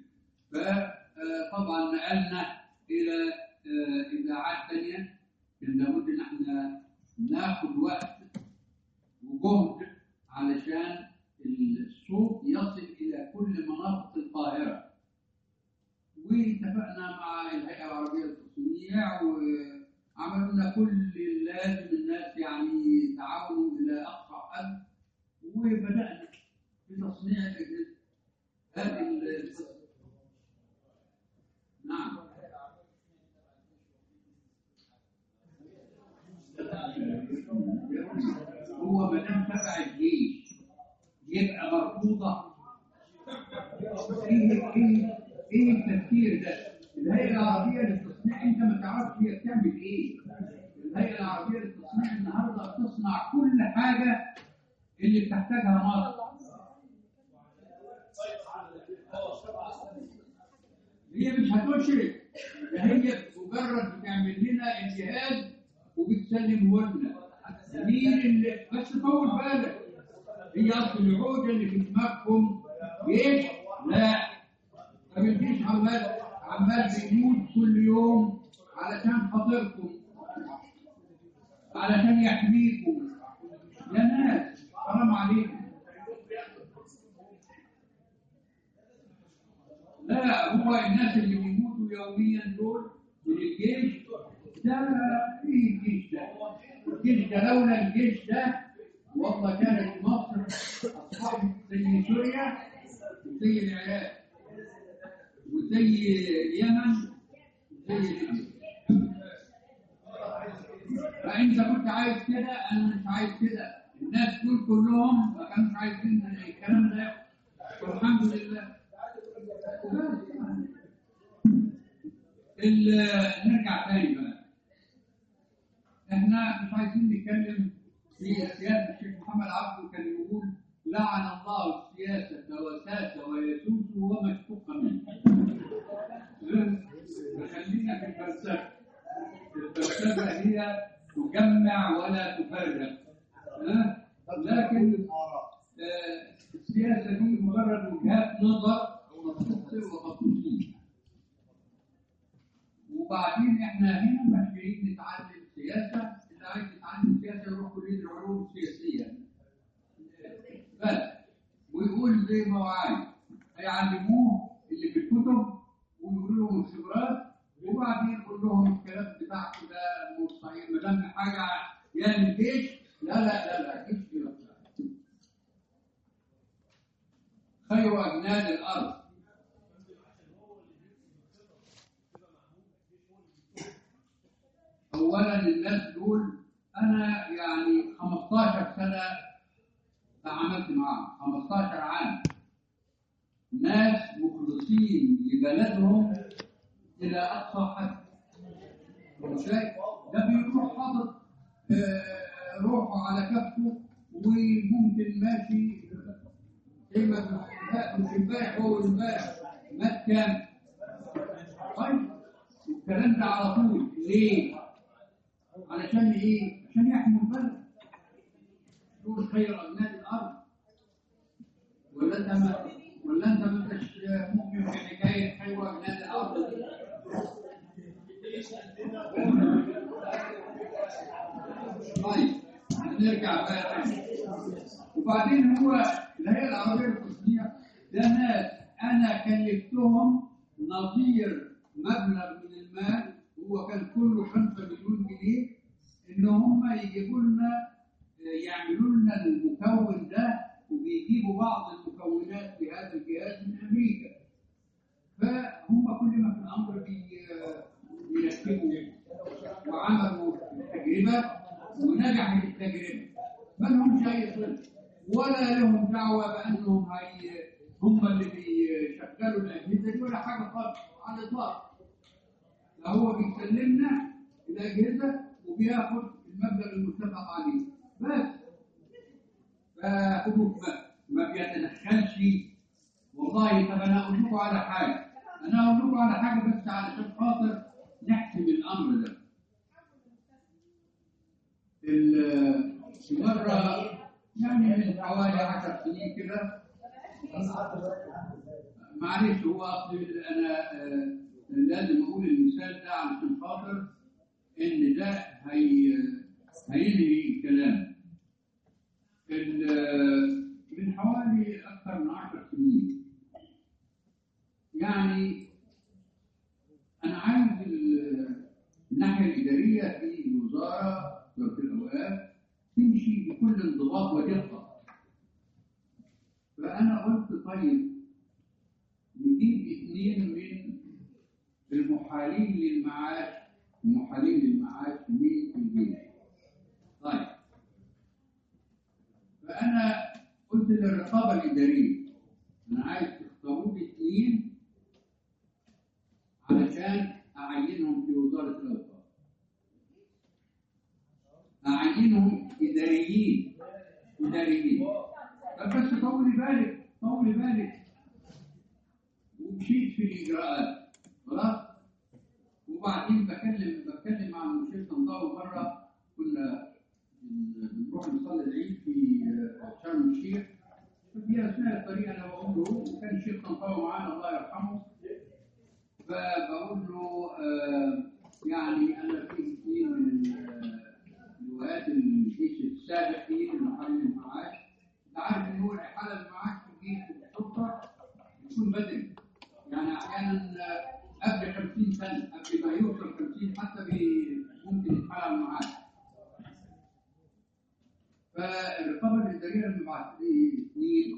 فطبعا نقلنا إلى آه، إذاعات ثانية كان لابد إن احنا ناخد وقت وجهد علشان الصوت يصل إلى كل مناطق القاهرة واتفقنا مع الهيئة العربية للتصنيع وعملوا لنا كل اللازم الناس يعني تعاونوا إلى أقصى حد وبدأنا في تصنيع الأجهزة هذه هو ما دام تبع الجيش يبقى مرفوضه ايه ايه ايه التفكير ده؟ الهيئه العربيه للتصنيع انت ما تعرفش هي بتعمل ايه؟ الهيئه العربيه للتصنيع النهارده بتصنع كل حاجه اللي بتحتاجها مصر هي مش هتشرك ده هي مجرد بتعمل لنا الجهاز وبتسلم ولنا مين اللي بس طول بالك هي اصل العقده اللي في دماغكم جيش لا طب الجيش عمال عمال بيموت كل يوم علشان خاطركم علشان يحميكم يا ناس حرام عليكم لا هو الناس اللي بيموتوا يوميا دول من الجيش ده ايه الجيش ده؟ الجيش ده لولا الجيش ده والله كانت مصر اصبحت زي سوريا وزي العراق وزي اليمن وزي ليبيا فانت كنت عايز كده انا مش عايز كده الناس دول كلهم ما كانوش عايزين الكلام ده والحمد لله ال- نرجع تاني بقى احنا مش عايزين نتكلم في سياسه الشيخ محمد عبده كان يقول لعن الله السياسه وساس ويسوس وما اشتق منه خلينا في الفلسفه الفلسفه هي تجمع ولا تفرق ها؟ لكن آه، السياسه دي مجرد وجهات نظر وتخطئ وتخطئ وبعدين احنا هنا مش جايين نتعلم سياسه اللي عايز يتعلم سياسه يروح كليه العلوم السياسيه بس ويقول زي ما هو عايز هيعلموه اللي في الكتب ويقولوا لهم الخبرات وبعدين يقول لهم الكلام بتاعكم ده مستحيل ما دام حاجه يا للجيش لا لا لا لا الجيش كده خير اجناد الارض اولا الناس دول انا يعني 15 سنه تعاملت معاهم 15 عام ناس مخلصين لبلدهم الى اقصى حد شايف ده بيروح حاطط آه، روحه على كفه وممكن ماشي زي ما لا، مش امبارح هو امبارح مات كام؟ طيب الكلام ده على طول ليه؟ علشان ايه؟ عشان يحموا البلد دول خير ابناء الارض ولا انت ما ولا انت ما انتش مؤمن بحكايه خير ابناء الارض دي؟ طيب نرجع بقى تاني وبعدين هو الهيئه العربيه للتصنيع ده ناس انا كلفتهم نظير مبلغ من المال هو كان كله 5 مليون جنيه ان هم يجيبوا لنا يعملوا لنا المكون ده وبيجيبوا بعض المكونات في هذا الجهاز من امريكا فهم كل ما في الامر بي- بيركبوا وعملوا التجربه ونجحت التجربه ما لهمش اي صله ولا لهم دعوه بانهم هي هم اللي بيشغلوا الاجهزه دي ولا حاجه خالص على الاطلاق ده هو بيسلمنا الاجهزه وبياخد المبلغ المتفق عليه بس فهو ما- ما بيتدخلش والله طب انا اقول لكم على حاجه انا اقول لكم على حاجه بس علشان خاطر نحسم الامر ده ال- في مره يعني من حوالي 10 سنين كده معلش هو اصل انا آه، لازم اقول المثال ده علشان خاطر ان ده هي هينهي الكلام ال- من حوالي اكثر من 10 سنين يعني انا عايز ال- الناحيه الاداريه في الوزاره وزاره الاوقاف تمشي بكل انضباط ودقه فانا قلت طيب نجيب اثنين من المحالين للمعاش المحالين للمعاش من الجيش طيب فانا قلت للرقابه الاداريه انا عايز تختاروا لي اثنين علشان اعينهم في وزاره الاوقاف اعينهم اداريين اداريين طب بس طولي بالك طولي بالك ومشيت في الاجراءات خلاص وبعدين بكلم بتكلم مع المشير طنطاوي مره كنا بنروح نصلي العيد في شرم الشيخ ففي اثناء الطريق انا بقول له وكان الشيخ طنطاوي معانا الله يرحمه فبقول له آه يعني انا في كتير من آه، لواءات الجيش السابق في المحل المعاش انت عارف ان هو الاحاله المعاش في الجيش في الشرطه يكون بدري يعني احيانا آه، قبل 50 سنه قبل ما يوصل 50 حتى بي- ممكن يتحال المعاش فالرقابه الاداريه لما بعت لي اثنين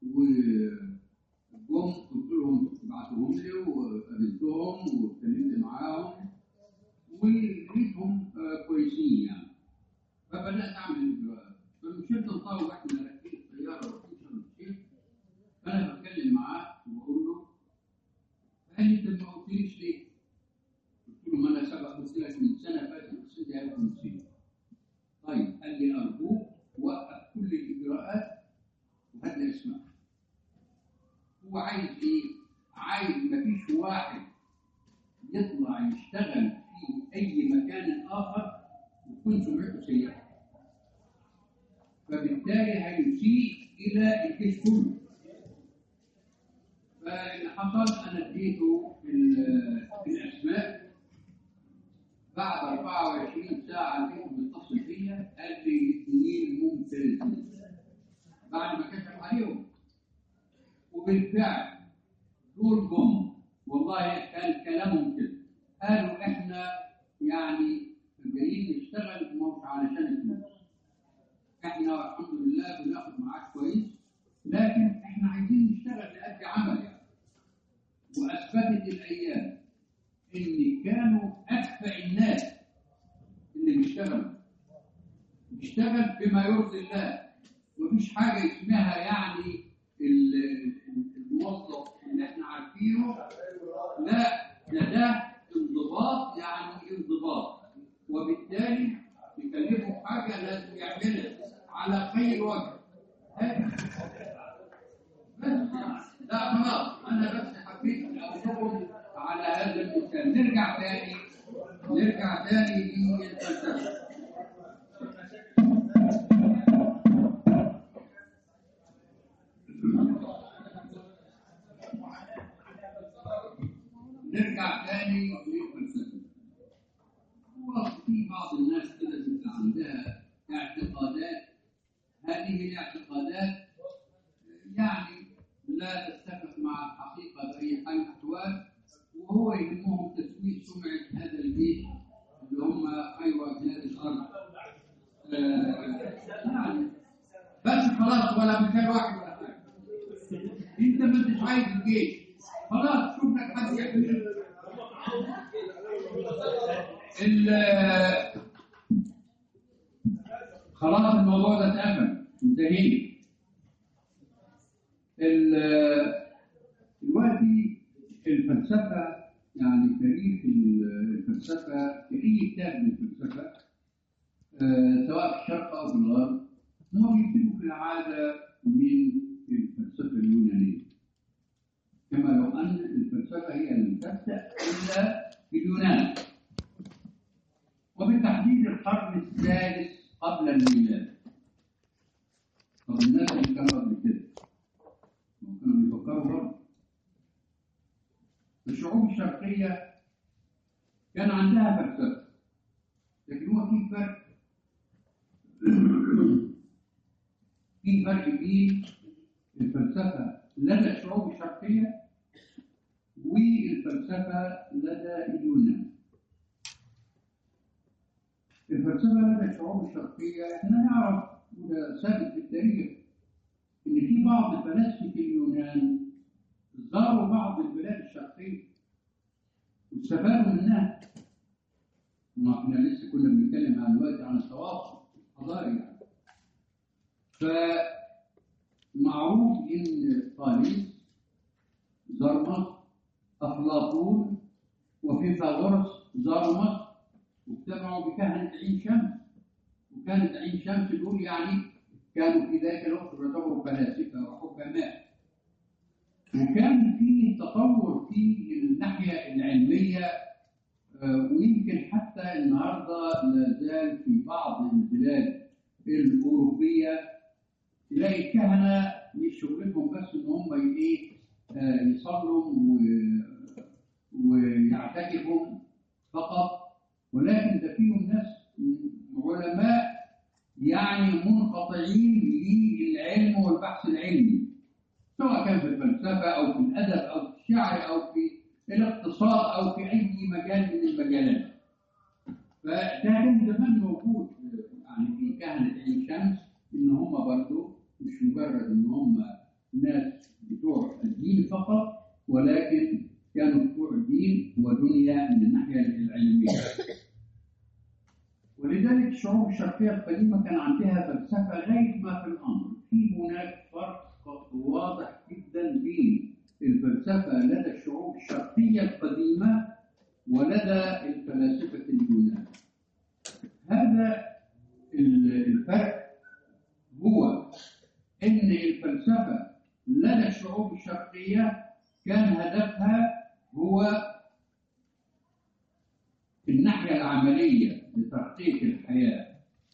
وجم قلت لهم بعتهم لي وقابلتهم واتكلمت معاهم ولقيتهم آه، كويسين يعني فبدات اعمل الاجراءات فالمشير طنطاوي احنا راكبين الطياره رايحين شرم الشيخ فانا بتكلم معاه وبقول له قال لي انت ما قلتليش ليه؟ قلت له ما انا سبق قلت لك من سنه فاتت بس انت عارف نسيت طيب قال لي ارجوك وقف كل الاجراءات وهات لي اسمها هو عايز ايه؟ عايز مفيش واحد يطلع يشتغل في اي مكان اخر وتكون سمعته سيئه فبالتالي هيسيء الى الجيش كله فاللي حصل انا اديته ال- الاسماء بعد 24 ساعه لقيته بيتصل بيا قال لي اثنين ممتازين بعد ما كشف عليهم وبالفعل دول جم والله كان كلامهم كده قالوا احنا يعني جايين نشتغل مش علشان الفلوس احنا الحمد لله بناخد معاش كويس لكن احنا عايزين نشتغل لأجل عمل يعني واثبتت الايام ان كانوا اكفأ الناس اللي بيشتغلوا بيشتغل بما يرضي الله مفيش حاجه اسمها يعني ال- ال- الموظف اللي احنا عارفينه لا ده ده انضباط يعني انضباط وبالتالي يكلفه حاجه لازم يعملها على خير وجه هذا بس لا خلاص انا بس حبيت اقول على هذا المثال نرجع تاني نرجع تاني للفلسفه نرجع تاني للفلسفه هو في بعض الناس كده بيبقى عندها اعتقادات هذه الاعتقادات يعني لا تتفق مع الحقيقة بأي حال من الأحوال وهو يهمهم تسويق سمعة هذا البيت اللي هم خير بلاد الأرض آه، يعني بس خلاص ولا مثال واحد ولا حاجة أنت ما أنتش عايز الجيش خلاص شوف لك حد يحمل ال- خلاص الموضوع ده اتقفل انتهينا ال- دلوقتي الفلسفة يعني تاريخ ال- الفلسفة في أي كتاب من الفلسفة آه، سواء في الشرق أو في الغرب هم بيكتبوا في العادة من الفلسفة اليونانية كما لو أن الفلسفة هي لم تبدأ إلا في اليونان وبالتحديد القرن الثالث قبل الميلاد طب الناس اللي كانوا قبل كده ما كانوا بيفكروا برضه الشعوب الشرقية كان عندها فلسفة لكن هو في فرق في فرق بين الفلسفة لدى الشعوب الشرقية والفلسفة لدى اليونان الفلسفة لدى الشعوب الشرقية احنا نعرف وده ثابت في التاريخ إن في بعض فلاسفة اليونان زاروا بعض البلاد الشرقية واستفادوا منها ما احنا لسه كنا بنتكلم عن دلوقتي عن التواصل الحضاري يعني فمعروف ان طاليس زرمس افلاطون وفيثاغورس زرمس واجتمعوا بكهنة عين شمس وكانت عين شمس دول يعني كانوا في ذلك الوقت يعتبروا فلاسفة وحكماء وكان في تطور في الناحية العلمية آه، ويمكن حتى النهارده لا زال في بعض البلاد الأوروبية تلاقي الكهنة مش شغلتهم بس إن هم إيه آه، يصلوا و- ويعتكفوا فقط ولكن ده فيهم ناس علماء يعني منقطعين للعلم والبحث العلمي سواء كان في الفلسفة أو في الأدب أو في الشعر أو في الاقتصاد أو في أي مجال من المجالات فده كان زمان موجود يعني في كهنة عين شمس إن هم برضه مش مجرد إن هم ناس بتوع الدين فقط ولكن كانوا بتوع دين ودنيا من الناحية العلمية ولذلك الشعوب الشرقية القديمة كان عندها فلسفة غاية ما في الأمر في هناك فرق واضح جدا بين الفلسفة لدى الشعوب الشرقية القديمة ولدى الفلاسفة اليونان هذا ال- الفرق هو ان الفلسفه لدى الشعوب الشرقيه كان هدفها هو الناحيه العمليه لتحقيق الحياه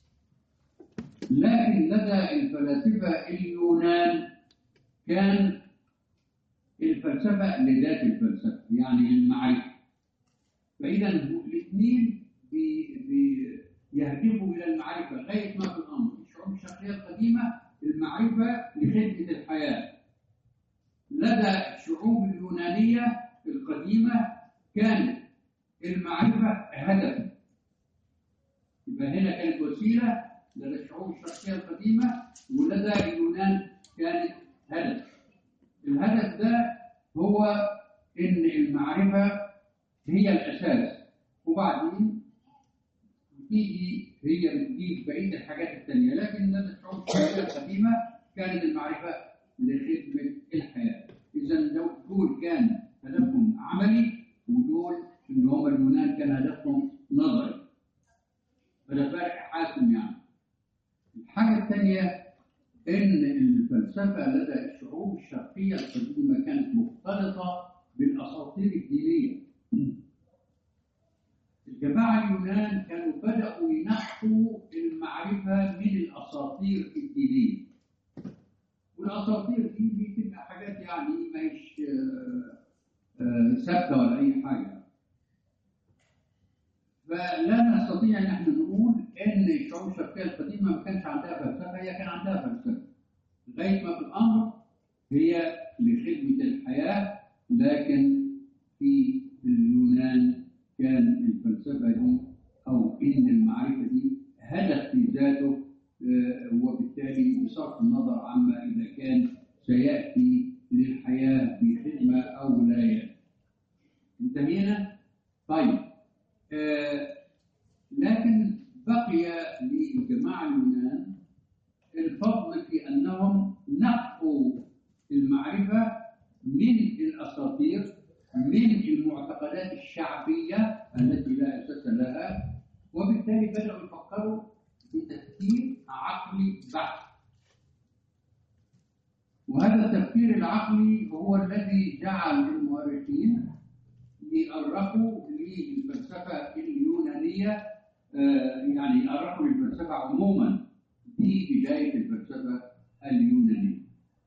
لكن لدى الفلاسفه اليونان كان الفلسفه لذات الفلسفه يعني للمعرفه فاذا الاثنين بي بي يهدفوا الى المعرفه غايه ما في الامر الشعوب الشرقيه القديمه المعرفه لخدمه الحياه لدى الشعوب اليونانيه القديمه كانت المعرفه هدف يبقى هنا كانت وسيله لدى الشعوب الشرقيه القديمه ولدى اليونان كانت هدف الهدف ده هو ان المعرفه هي الاساس وبعدين تيجي هي بتجيب بقيه الحاجات الثانيه لكن لدى الشعوب الشرقيه القديمه كانت المعرفه لخدمه الحياه اذا لو دول كان هدفهم عملي ودول اللي هم اليونان كان هدفهم نظري فده فرق حاسم يعني الحاجه الثانيه ان الفلسفه لدى الشعوب الشرقيه القديمه كانت مختلطه بالاساطير الدينيه الجماعة اليونان كانوا بدأوا ينحوا المعرفة من الأساطير الدينية والأساطير دي دي بتبقى حاجات يعني ما هيش آه، آه، ثابتة ولا أي حاجة فلا نستطيع ان احنا نقول ان الشعوب الشرقيه القديمه ما كانش عندها فلسفه هي كان عندها فلسفه لغايه ما في الامر هي لخدمه الحياه لكن في اليونان كان الفلسفه دي او ان المعرفه دي هدف في ذاته آه، وبالتالي بصرف النظر عما اذا كان سياتي للحياه بخدمه او لا ياتي. انتهينا؟ طيب آه، لكن بقي للجماعة اليونان الفضل في أنهم نقوا المعرفة من الأساطير من المعتقدات الشعبية التي لا أساس لها وبالتالي بدأوا يفكروا بتفكير عقلي بحت وهذا التفكير العقلي هو الذي جعل المؤرخين يأرخوا للفلسفة اليونانية آه، يعني يأرخوا للفلسفة عموما في بداية الفلسفة اليونانية.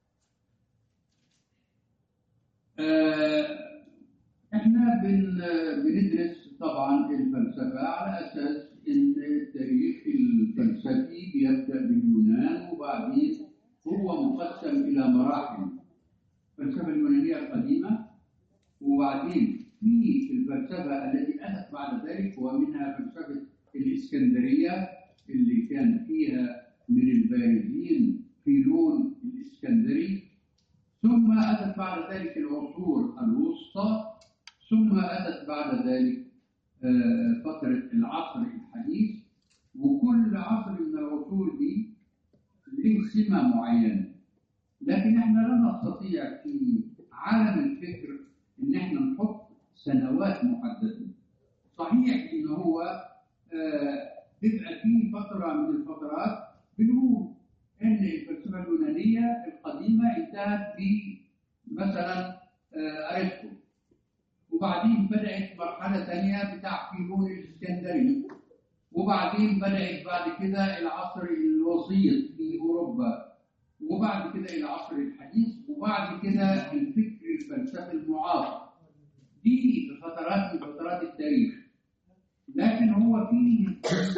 آه، احنا بن بندرس طبعا الفلسفة على أساس إن التاريخ الفلسفي بيبدأ باليونان وبعدين هو مقسم إلى مراحل. الفلسفة اليونانية القديمة وبعدين في الفلسفة التي أتت بعد ذلك ومنها فلسفة الإسكندرية اللي كان فيها من البارزين فيلون الإسكندري ثم أتت بعد ذلك العصور الوسطى ثم أتت بعد ذلك آه، فترة العصر الحديث وكل عصر من العصور دي له سمة معينة لكن احنا لا نستطيع في عالم الفكر ان احنا نحط سنوات محددة صحيح ان هو آه، بيبقى في فترة من الفترات بنقول ان الفلسفة اليونانية القديمة انتهت بمثلا آه، ارسطو وبعدين بدأت مرحلة ثانية بتاع فيلون الاسكندري وبعدين بدأت بعد كده العصر الوسيط في أوروبا وبعد كده العصر الحديث وبعد كده الفكر الفلسفي المعاصر دي فترات من فترات التاريخ لكن هو في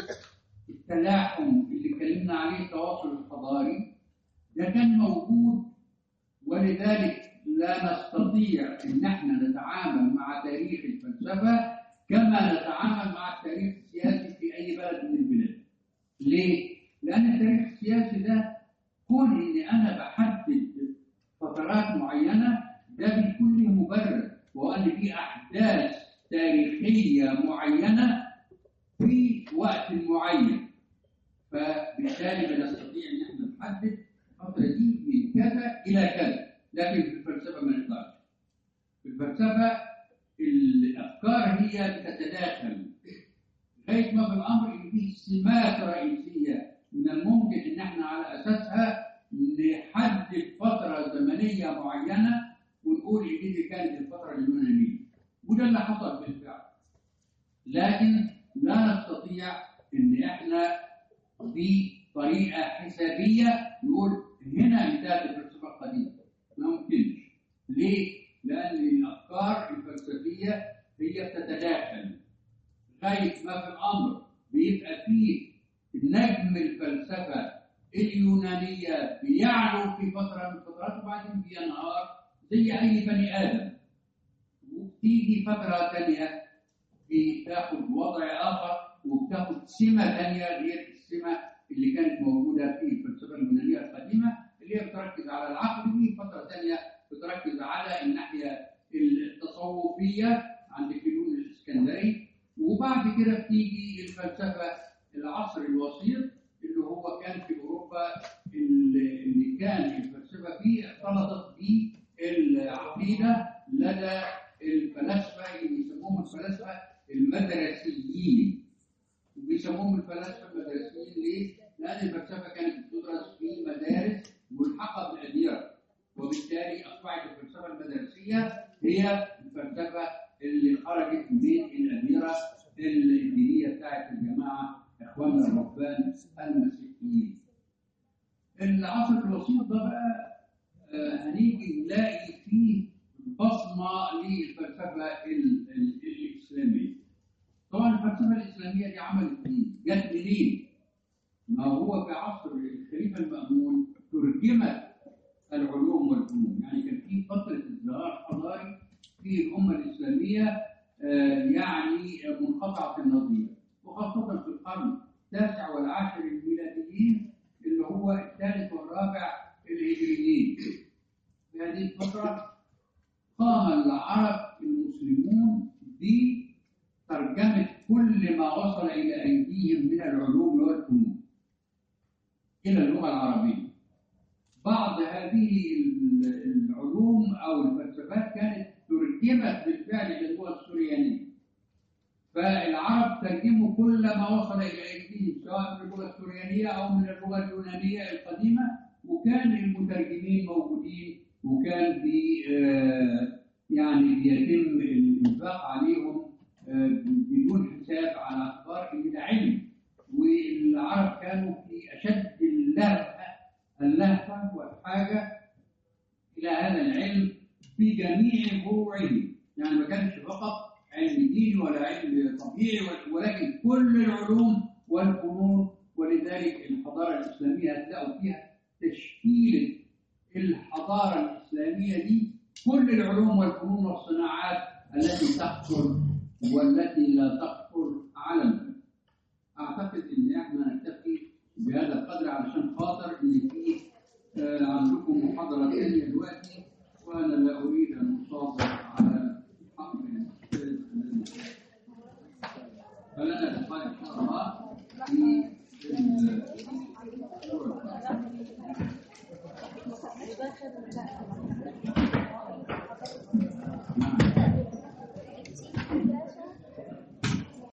التلاحم اللي اتكلمنا عليه التواصل الحضاري ده كان موجود ولذلك لا نستطيع ان احنا نتعامل مع تاريخ الفلسفه كما نتعامل مع التاريخ السياسي في اي بلد من البلاد. ليه؟ لان التاريخ السياسي ده كون ان انا بحدد فترات معينه ده بيكون له مبرر وهو ان في احداث تاريخيه معينه في وقت معين فبالتالي بنستطيع ان احنا نحدد الفتره دي من كذا الى كذا لكن في الفلسفه ما نقدرش في الفلسفه الافكار هي بتتداخل لغايه ما في الامر ان في سمات رئيسيه من الممكن ان احنا على اساسها نحدد فتره زمنيه معينه ونقول ان دي كانت الفتره اليونانيه وده اللي حصل بالفعل لكن لا نستطيع ان احنا بطريقه حسابيه نقول هنا انتهت الفلسفه القديمه ما ممكنش ليه؟ لان الافكار الفلسفيه هي بتتداخل لغايه ما في الامر بيبقى فيه نجم الفلسفه اليونانيه بيعلو في فتره من الفترات وبعدين بينهار زي اي بني ادم وبتيجي فتره ثانيه بتاخد وضع اخر وبتاخد سمه ثانيه غير السمه اللي كانت موجوده في الفلسفه اليونانيه القديمه اللي هي بتركز على العقل في فتره ثانيه بتركز على الناحيه التصوفيه عند فيلون الاسكندري وبعد كده بتيجي الفلسفه العصر الوسيط اللي هو كان في اوروبا اللي اللي كان الفلسفه فيه اختلطت بالعقيده لدى الفلاسفه اللي بيسموهم الفلاسفه المدرسيين وبيسموهم الفلاسفه المدرسيين ليه؟ لان الفلسفه كانت بتدرس في مدارس ملحقه بالاديره وبالتالي اصبحت الفلسفه المدرسيه هي الفلسفه اللي خرجت من الاديره الدينيه بتاعت الجماعه اخواننا الرهبان المسيحيين. العصر الوسيط ده بقى آه، هنيجي نلاقي فيه بصمه للفلسفه ال- ال- الاسلاميه. طبعا الفلسفه الاسلاميه دي عملت ايه؟ جت منين؟ ما هو في عصر الخليفه المامون ترجمت العلوم والفنون، يعني كان في فتره ازدهار حضاري في الامه الاسلاميه آه، يعني منقطعه النظير وخاصه في القرن التاسع والعاشر الميلاديين اللي هو الثالث والرابع الهجريين. في هذه الفتره قام العرب المسلمون بترجمه كل ما وصل الى ايديهم من العلوم والفنون الى اللغه العربيه. بعض هذه ال- العلوم او الفلسفات كانت ترجمت بالفعل للغه السريانيه. فالعرب ترجموا كل ما وصل الى ايديهم سواء من اللغه السريانيه او من اللغه اليونانيه القديمه وكان المترجمين موجودين وكان بي آه، يعني بيتم الانفاق عليهم آه، بدون حساب على اعتبار ان ده علم والعرب كانوا في اشد اللهفه اللهفه والحاجه الى هذا العلم في جميع فروعه يعني ما كانش فقط علم ديني ولا علم طبيعي ول- ولكن كل العلوم والفنون ولذلك الحضاره الاسلاميه هتلاقوا فيها تشكيله الحضاره الاسلاميه دي كل العلوم والفنون والصناعات التي تخطر والتي لا تخطر علما اعتقد ان احنا نكتفي بهذا القدر علشان خاطر ان في آه، عندكم محاضره ثانيه دلوقتي وانا لا اريد ان اصادر على حق الاستاذ فلنا لقاء ان شاء الله في الاسبوع القادم كده لا